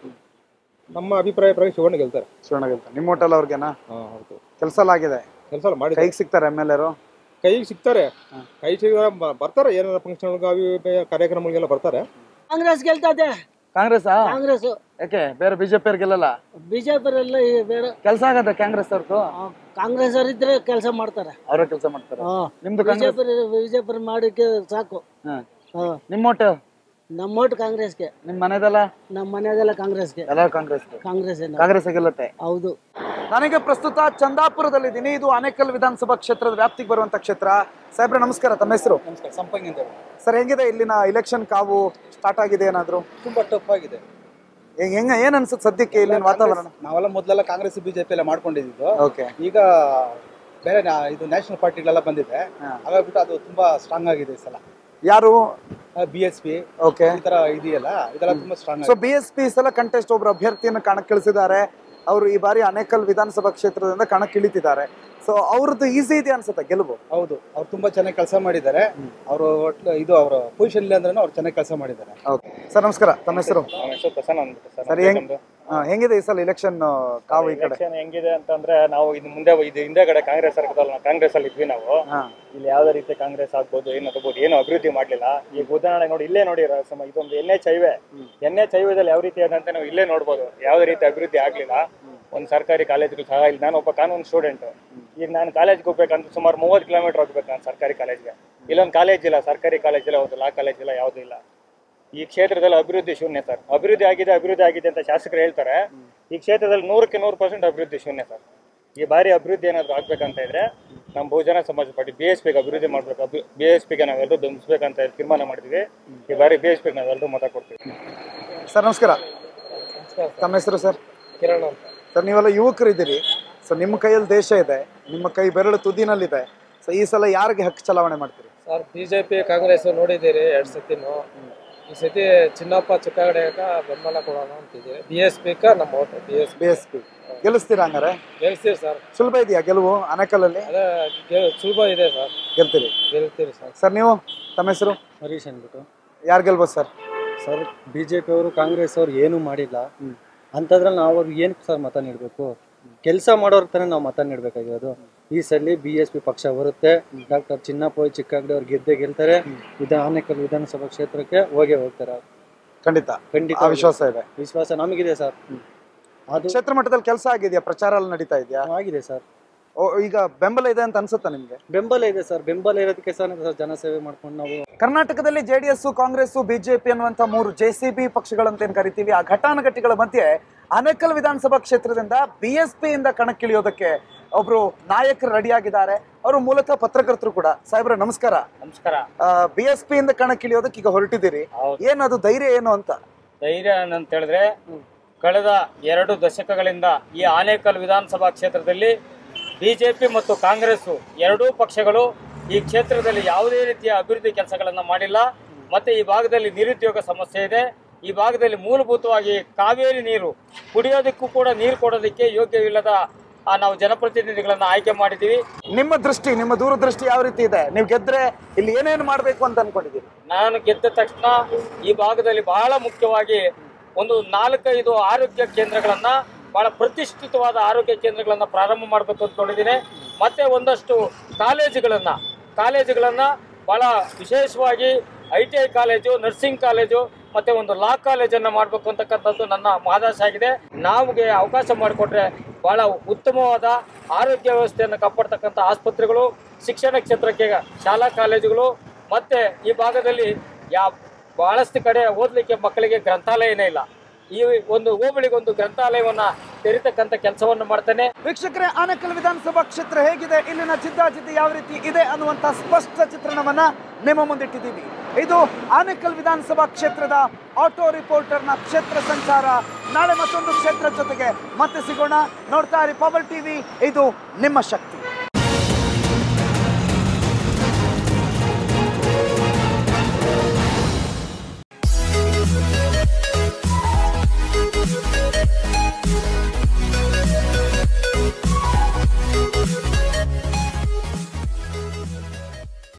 ನಮ್ಮ ಅಭಿಪ್ರಾಯ ಪ್ರಕಾರ ಶಿವಣ್ಣ ಗೆಲ್ತಾರೆ ಶಿವಣ್ಣ ಗೆಲ್ತಾರೆ ನಿಮ್ಮ ಹೋಟೆಲ್ ಅವ್ರಿಗೆನಾ ಹಾ ಹೌದು ಕೆಲಸ ಎಲ್ಲ ಆಗಿದೆ ಕೆಲಸ ಮಾಡಿ ಕೈಗೆ ಸಿಗ್ತಾರೆ ಎಮ್ ಎಲ್ ಎರು ಕೈಗೆ ಸಿಗ್ತಾರೆ ಕೈ ಸಿಗ ಬರ್ತಾರೆ ಏನಾರ ಫಂಕ್ಷನ್ ಕಾರ್ಯಕ್ರಮಗಳಿಗೆಲ್ಲ ಬರ್ತಾರೆ ಕಾಂಗ್ರೆಸ್ ಗೆಲ್ತದೆ ಕಾಂಗ್ರೆಸ್ ಕಾಂಗ್ರೆಸ್ ಯಾಕೆ ಬೇರೆ ಬಿಜೆಪಿ ಅವ್ರು ಗೆಲ್ಲಲ್ಲ ಬಿಜೆಪಿ ಎಲ್ಲ ಈ ಬೇರೆ ಕೆಲಸ ಆಗತ್ತೆ ಕಾಂಗ್ರೆಸ್ ಅವ್ರದ್ದು ಕಾಂಗ್ರೆಸ್ ಅವ್ರು ಇದ್ರೆ ಕೆಲಸ ಮಾಡ್ತಾರೆ ಅವರೇ ಕೆಲಸ ಮಾಡ್ತಾರೆ ನಿಮ್ದು ಕಾಂಗ್ರೆಸ್ ಬಿಜೆಪಿ ಬಿಜೆಪಿ ಮಾಡಿಕ್ಕೆ ಸಾಕು ಹಾ. ಹಾ. ನಿಮ್ಮ ಹೋಟೆಲ್ ನಮ್ಮ ಓಟ್ ಕಾಂಗ್ರೆಸ್ಗೆ ನಿಮ್ ಮನೆದೆಲ್ಲ ನಮ್ಮ ಮನೆಯದೆಲ್ಲ ಕಾಂಗ್ರೆಸ್ಗೆ ಎಲ್ಲ ಕಾಂಗ್ರೆಸ್ ಕಾಂಗ್ರೆಸ್ ಕಾಂಗ್ರೆಸ್ ಗೆಲ್ಲತ್ತೆ ಹೌದು ನನಗೆ ಪ್ರಸ್ತುತ ಚಂದಾಪುರದಲ್ಲಿದ್ದೀನಿ ಇದು ಆನೇಕಲ್ ವಿಧಾನಸಭಾ ಕ್ಷೇತ್ರದ ವ್ಯಾಪ್ತಿಗೆ ಬರುವಂತ ಕ್ಷೇತ್ರ ಸಾಹೇಬ್ರೆ ನಮಸ್ಕಾರ ತಮ್ಮ ಹೆಸರು ನಮಸ್ಕಾರ ಸಂಪಂಗಿಂದ ಸರ್ ಹೆಂಗಿದೆ ಇಲ್ಲಿನ ಇಲೆಕ್ಷನ್ ಕಾವು ಸ್ಟಾರ್ಟ್ ಆಗಿದೆ ಏನಾದ್ರು ತುಂಬಾ ಟಫ್ ಆಗಿದೆ ಹೆಂಗ್ ಹೆಂಗ ಏನ್ ಅನ್ಸುತ್ತೆ ಸದ್ಯಕ್ಕೆ ಇಲ್ಲಿನ ವಾತಾವರಣ ನಾವೆಲ್ಲ ಮೊದಲೆಲ್ಲ ಕಾಂಗ್ರೆಸ್ ಬಿಜೆಪಿ ಎಲ್ಲ ಮಾಡ್ಕೊಂಡಿದ್ದು ಓಕೆ ಈಗ ಬೇರೆ ನಾ- ಇದು ನ್ಯಾಷನಲ್ ಪಾರ್ಟಿಗಳೆಲ್ಲ ಬಂದಿದೆ ಹಾಗಾಗ್ಬಿಟ್ಟು ಅದು ತುಂಬಾ ಸ್ಟ್ರಾಂಗ್ ಆಗಿದೆ ಈ ಸಲ ಯಾರು ಬಿ ಎಸ್ ಪಿ ಓಕೆ ಈ ತರ ಇದೆಯಲ್ಲ ಇದೆಲ್ಲ ತುಂಬಾ strong so B S P ಸಲ ಕಂಟೆಸ್ಟ್ ಒಬ್ರು ಅಭ್ಯರ್ಥಿಯನ್ನು ಕಣಕ್ಕಿಳಿಸಿದ್ದಾರೆ ಅವರು ಈ ಬಾರಿ ಅನೇಕಲ್ ವಿಧಾನಸಭಾ ಕ್ಷೇತ್ರದಿಂದ ಕಣಕ್ಕಿಳಿತಿದ್ದಾರೆ ಸೊ ಅವ್ರದ್ದು ಈಸಿ ಇದೆ ಅನ್ಸುತ್ತೆ ಗೆಲುವು ಹೌದು ಅವ್ರು ತುಂಬಾ ಚೆನ್ನಾಗಿ ಕೆಲಸ ಮಾಡಿದ್ದಾರೆ ಅವರು ಒಟ್ಟು ಇದು ಅವರ ಪೊಸಿಷನ್ ಇಲ್ಲ ಅಂದ್ರೆ ಅವ್ರು ಚೆನ್ನಾಗಿ ಕೆಲಸ ಮಾಡಿದ್ದಾರೆ ಓಕೆ ಸರ್ ನಮಸ್ಕಾರ ತಮ್ಮ ಹೆಸರು ನಮ್ಮ ಹೆಸರು ಪ್ರಸನ್ನ ಅಂದ್ಬಿಟ್ಟು ಸರ್ ಸರ್ ಹೆಂಗ್ ಹಾ, ಹೆಂಗಿದೆ ಈ ಸಲ ಇಲೆಕ್ಷನ್ ಕಾವು ಈ ಕಡೆ ಎಲೆಕ್ಷನ್ ಹೆಂಗಿದೆ ಅಂತಂದ್ರೆ ನಾವು ಇದು ಮುಂದೆ ಇದು ಹಿಂದೆಗಡೆ ಕಾಂಗ್ರೆಸ್ ಸರ್ಕಾರದಲ್ಲಿ ಕಾಂಗ್ರೆಸ್ ಅಲ್ಲಿ ಇದ್ವಿ ನಾವು ಹಾ. ಇಲ್ಲಿ ಯಾವ್ದೇ ರೀತಿ ಕಾಂಗ್ರೆಸ್ ಆಗ್ಬೋದು ಏನು ಆಗ್ಬೋದು ಏನು ಅಭಿವೃದ್ಧಿ ಮಾಡ್ಲಿಲ್ಲ ಈಗ ಉದಾಹರಣೆ ನೋಡಿ ಇಲ್ಲೇ ನೋಡಿ ರಸಮ ಇದೊಂದು N H highway N H ಹೈವೇದಲ್ಲಿ ಯಾವ ರೀತಿ ಅದಂತ ನಾವು ಇಲ್ಲೇ ನೋಡ್ಬೋದು ಯಾವುದೇ ರೀತಿ ಅಭಿವೃದ್ಧಿ ಆಗ್ಲಿಲ್ಲ ಒಂದು ಸರ್ಕಾರಿ ಕಾಲೇಜ್ಗಳು ಸಹ ಇಲ್ಲಿ ನಾನು ಒಬ್ಬ ಕಾನೂನು ಸ್ಟೂಡೆಂಟ್ ಈಗ ನಾನು ಕಾಲೇಜ್ಗೆ ಹೋಗ್ಬೇಕಂದ್ರೆ ಸುಮಾರು ಮೂವತ್ತು ಕಿಲೋಮೀಟರ್ ಹೋಗ್ಬೇಕು ನಾನು ಸರ್ಕಾರಿ ಕಾಲೇಜ್ಗೆ ಇಲ್ಲೊಂದು ಕಾಲೇಜ್ ಇಲ್ಲ ಸರ್ಕಾರಿ ಕಾಲೇಜ್ ಇಲ್ಲ ಒಂದು ಲಾ ಕಾಲೇಜ್ ಇಲ್ಲ ಯಾವುದೂ ಇಲ್ಲ ಈ ಕ್ಷೇತ್ರದಲ್ಲಿ ಅಭಿವೃದ್ಧಿ ಶೂನ್ಯ ಸರ್ ಅಭಿವೃದ್ಧಿ ಆಗಿದೆ ಅಭಿವೃದ್ಧಿ ಆಗಿದೆ ಅಂತ ಶಾಸಕರು ಹೇಳ್ತಾರೆ ಈ ಕ್ಷೇತ್ರದಲ್ಲಿ ನೂರಕ್ಕೆ ನೂರು ಪರ್ಸೆಂಟ್ ಅಭಿವೃದ್ಧಿ ಶೂನ್ಯ ಸರ್ ಈ ಬಾರಿ ಅಭಿವೃದ್ಧಿ ಏನಾದ್ರು ಆಗ್ಬೇಕಂತ ಇದ್ರೆ ನಮ್ಮ ಬಹುಜನ ಸಮಾಜ ಪಾರ್ಟಿ ಬಿ ಎಸ್ ಪಿಗೆ ಅಭಿವೃದ್ಧಿ ಮಾಡ್ಬೇಕು ಬಿ ಎಸ್ ಪಿಗೆ ನಾವೆಲ್ಲರೂ ಬೆಂಬಲಿಸ್ಬೇಕಂತ ಹೇಳಿ ತೀರ್ಮಾನ ಮಾಡಿದ್ವಿ ಈ ಬಾರಿ ಬಿ ಎಸ್ ಪಿಗೆ ನಾವೆಲ್ಲರೂ ಮತ ಕೊಡ್ತೀವಿ ಸರ್ ನಮಸ್ಕಾರ ತಮ್ಮ ಹೆಸರು ಸರ್ ಕಿರಣ್ ಅಂತ ಸರ್ ನೀವೆಲ್ಲ ಯುವಕರಿದ್ದೀರಿ ಸೊ ನಿಮ್ಮ ಕೈಯಲ್ಲಿ ದೇಶ ಇದೆ ನಿಮ್ಮ ಕೈ ಬೆರಳು ತುದಿನಲ್ಲಿದೆ ಸೊ ಈ ಸಲ ಯಾರಿಗೆ ಹಕ್ಕು ಚಲಾವಣೆ ಮಾಡ್ತೀರಿ ಸರ್ ಬಿಜೆಪಿ ಕಾಂಗ್ರೆಸ್ ನೋಡಿದ್ದೀರಿ ಎರಡ್ ಸತಿನು ಈ ಸತಿ ಚಿನ್ನಪ್ಪ ಚಿಕ್ಕಗಡೆಗ ಬೆಂಬಲ ಕೊಡೋಣ ಅಂತಿದ್ದೀವಿ ಬಿ ಎಸ್ ಪಿ ನಮ್ಮ vote B S B S P ಗೆಲ್ಲಿಸ್ತೀರಾ ಹಂಗಾರೆ ಗೆಲ್ಸ್ತೀವಿ ಸರ್ ಸುಲಭ ಇದೆಯಾ ಗೆಲುವು ಅನೇಕಲಲ್ಲಿ ಅದೇ ಗೆ- ಸುಲಭ ಇದೆ ಸರ್ ಗೆಲ್ತೀರಿ ಗೆಲ್ತೀವಿ ಸರ್ ಸರ್ ನೀವು ತಮ್ಮ ಹೆಸರು ಹರೀಶ್ ಅಂದ್ಬಿಟ್ಟು ಯಾರು ಗೆಲ್ಬೋದು sir sir B J P ಅವರು ಕಾಂಗ್ರೆಸ್ ಅವ್ರು ಏನೂ ಮಾಡಿಲ್ಲ ಅಂಥದ್ರಲ್ಲಿ ನಾವು ಅವ್ರಿಗೆ ಏನಕ್ಕೆ ಸರ್ ಮತ ನೀಡಬೇಕು ಕೆಲಸ ಮಾಡೋರ್ ತಾನೇ ನಾವು ಮತ ನೀಡಬೇಕಾಗಿರೋದು ಈ ಸಲ ಬಿ ಎಸ್ ಪಿ ಪಕ್ಷ ಬರುತ್ತೆ ಡಾಕ್ಟರ್ ಚಿನ್ನಪ್ಪೋಯ್ ಚಿಕ್ಕಗಡೆ ಅವ್ರು ಗೆದ್ದೆ ಗೆಲ್ತಾರೆ ವಿಧಾನ ಆನೇಕಲ್ ವಿಧಾನಸಭಾ ಕ್ಷೇತ್ರಕ್ಕೆ ಹೋಗೇ ಹೋಗ್ತಾರೆ ಖಂಡಿತ ಖಂಡಿತ ಆ ವಿಶ್ವಾಸ ಇದೆ ವಿಶ್ವಾಸ ನಮಗಿದೆ ಸರ್ ಅದು ಕ್ಷೇತ್ರ ಮಟ್ಟದಲ್ಲಿ ಕೆಲಸ ಆಗಿದೆಯಾ ಪ್ರಚಾರ ಎಲ್ಲ ನಡೀತಾ ಇದೆಯಾ ಆಗಿದೆ ಸರ್ ಓ ಈಗ ಬೆಂಬಲ ಇದೆ ಅಂತ ಅನ್ಸುತ್ತಾ ನಿಮ್ಗೆ ಬೆಂಬಲ ಇದೆ ಸರ್ ಬೆಂಬಲ ಇರೋದಕ್ಕೆ ಸರ್ ಸರ್ ಜನಸೇವೆ ಮಾಡ್ಕೊಂಡು ನಾವು ಕರ್ನಾಟಕದಲ್ಲಿ ಜೆಡಿಎಸ್ ಕಾಂಗ್ರೆಸ್ ಬಿಜೆಪಿ ಅನ್ನುವಂತ ಮೂರು ಜೆ ಸಿ ಬಿ ಪಕ್ಷಗಳಂತ ಏನ್ ಕರಿತೀವಿ ಆ ಘಟಾನುಘಟಿಗಳ ಮಧ್ಯೆ ಅನೇಕಲ್ ವಿಧಾನಸಭಾ ಕ್ಷೇತ್ರದಿಂದ ಬಿ ಎಸ್ ಪಿ ಇಂದ ಕಣಕ್ಕಿಳಿಯೋದಕ್ಕೆ ಒಬ್ರು ನಾಯಕರು ರೆಡಿ ಆಗಿದ್ದಾರೆ ಅವರು ಮೂಲತಃ ಪತ್ರಕರ್ತರು ಕೂಡ ಸಾಹೇಬ್ರ ನಮಸ್ಕಾರ ನಮಸ್ಕಾರ ಬಿ ಎಸ್ ಪಿ ಇಂದ ಕಣಕ್ಕಿಳಿಯೋದಕ್ಕೆ ಈಗ ಹೊರಟಿದ್ದೀರಿ ಏನದು ಧೈರ್ಯ ಏನು ಅಂತ ಧೈರ್ಯ ಏನಂತ ಹೇಳಿದ್ರೆ ಕಳೆದ ಎರಡು ದಶಕಗಳಿಂದ ಈ ಆನೇಕಲ್ ವಿಧಾನಸಭಾ ಕ್ಷೇತ್ರದಲ್ಲಿ ಬಿಜೆಪಿ ಮತ್ತು ಕಾಂಗ್ರೆಸ್ ಎರಡೂ ಪಕ್ಷಗಳು ಈ ಕ್ಷೇತ್ರದಲ್ಲಿ ಯಾವುದೇ ರೀತಿಯ ಅಭಿವೃದ್ಧಿ ಕೆಲಸಗಳನ್ನು ಮಾಡಿಲ್ಲ ಮತ್ತೆ ಈ ಭಾಗದಲ್ಲಿ ನಿರುದ್ಯೋಗ ಸಮಸ್ಯೆ ಇದೆ ಈ ಭಾಗದಲ್ಲಿ ಮೂಲಭೂತವಾಗಿ ಕಾವೇರಿ ನೀರು ಕುಡಿಯೋದಕ್ಕೂ ಕೂಡ ನೀರು ಕೊಡೋದಕ್ಕೆ ಯೋಗ್ಯವಿಲ್ಲದ ಆ, ನಾವು ಜನಪ್ರತಿನಿಧಿಗಳನ್ನ ಆಯ್ಕೆ ಮಾಡಿದ್ದೀವಿ ನಿಮ್ಮ ದೃಷ್ಟಿ ನಿಮ್ಮ ದೂರದೃಷ್ಟಿ ಯಾವ ರೀತಿ ಇದೆ ನೀವು ಗೆದ್ರೆ ಇಲ್ಲಿ ಏನೇನು ಮಾಡಬೇಕು ಅಂತ ಅನ್ಕೊಂಡಿದ್ದೀರಿ ನಾನು ಗೆದ್ದ ತಕ್ಷಣ ಈ ಭಾಗದಲ್ಲಿ ಬಹಳ ಮುಖ್ಯವಾಗಿ ಒಂದು ನಾಲ್ಕೈದು ಆರೋಗ್ಯ ಕೇಂದ್ರಗಳನ್ನ ಬಹಳ ಪ್ರತಿಷ್ಠಿತವಾದ ಆರೋಗ್ಯ ಕೇಂದ್ರಗಳನ್ನ ಪ್ರಾರಂಭ ಮಾಡಬೇಕು ಅಂದ್ಕೊಂಡಿದ್ದೀನಿ ಮತ್ತೆ ಒಂದಷ್ಟು ಕಾಲೇಜುಗಳನ್ನ ಕಾಲೇಜುಗಳನ್ನ ಬಹಳ ವಿಶೇಷವಾಗಿ I T I college nursing college ಮತ್ತೆ ಒಂದು ಲಾ ಕಾಲೇಜನ್ನು ಮಾಡಬೇಕು ಅಂತಕ್ಕಂಥದ್ದು ನನ್ನ ಮಹದಾಶ ಆಗಿದೆ ನಮಗೆ ಅವಕಾಶ ಮಾಡಿಕೊಟ್ರೆ ಬಹಳ ಉತ್ತಮವಾದ ಆರೋಗ್ಯ ವ್ಯವಸ್ಥೆಯನ್ನು ಕಾಪಾಡ್ತಕ್ಕಂಥ ಆಸ್ಪತ್ರೆಗಳು ಶಿಕ್ಷಣ ಕ್ಷೇತ್ರಕ್ಕೆ ಶಾಲಾ ಕಾಲೇಜುಗಳು ಮತ್ತೆ ಈ ಭಾಗದಲ್ಲಿ ಯಾ ಬಹಳಷ್ಟು ಕಡೆ ಓದಲಿಕ್ಕೆ ಮಕ್ಕಳಿಗೆ ಗ್ರಂಥಾಲಯನೇ ಇಲ್ಲ ಈ ಒಂದು ಹೋಬಳಿಗೊಂದು ಗ್ರಂಥಾಲಯವನ್ನ ತೆರಿತಕ್ಕಂಥ ಕೆಲಸವನ್ನು ಮಾಡ್ತೇನೆ ವೀಕ್ಷಕರೇ ಆನೇಕಲ್ ವಿಧಾನಸಭಾ ಕ್ಷೇತ್ರ ಹೇಗಿದೆ ಇಲ್ಲಿನ ಜಿದ್ದಾಜಿದ್ದಿ ಯಾವ ರೀತಿ ಇದೆ ಅನ್ನುವಂಥ ಸ್ಪಷ್ಟ ಚಿತ್ರಣವನ್ನ ನಿಮ್ಮ ಮುಂದಿಟ್ಟಿದ್ದೀವಿ ಇದು ಆನೇಕಲ್ ವಿಧಾನಸಭಾ ಕ್ಷೇತ್ರದ ಆಟೋ ರಿಪೋರ್ಟರ್ನ ಕ್ಷೇತ್ರ ಸಂಚಾರ ನಾಳೆ ಮತ್ತೊಂದು ಕ್ಷೇತ್ರ ಜೊತೆಗೆ ಮತ್ತೆ ಸಿಗೋಣ ನೋಡ್ತಾ ಇರಿ ಪವರ್ ಟಿವಿ ಇದು ನಿಮ್ಮ ಶಕ್ತಿ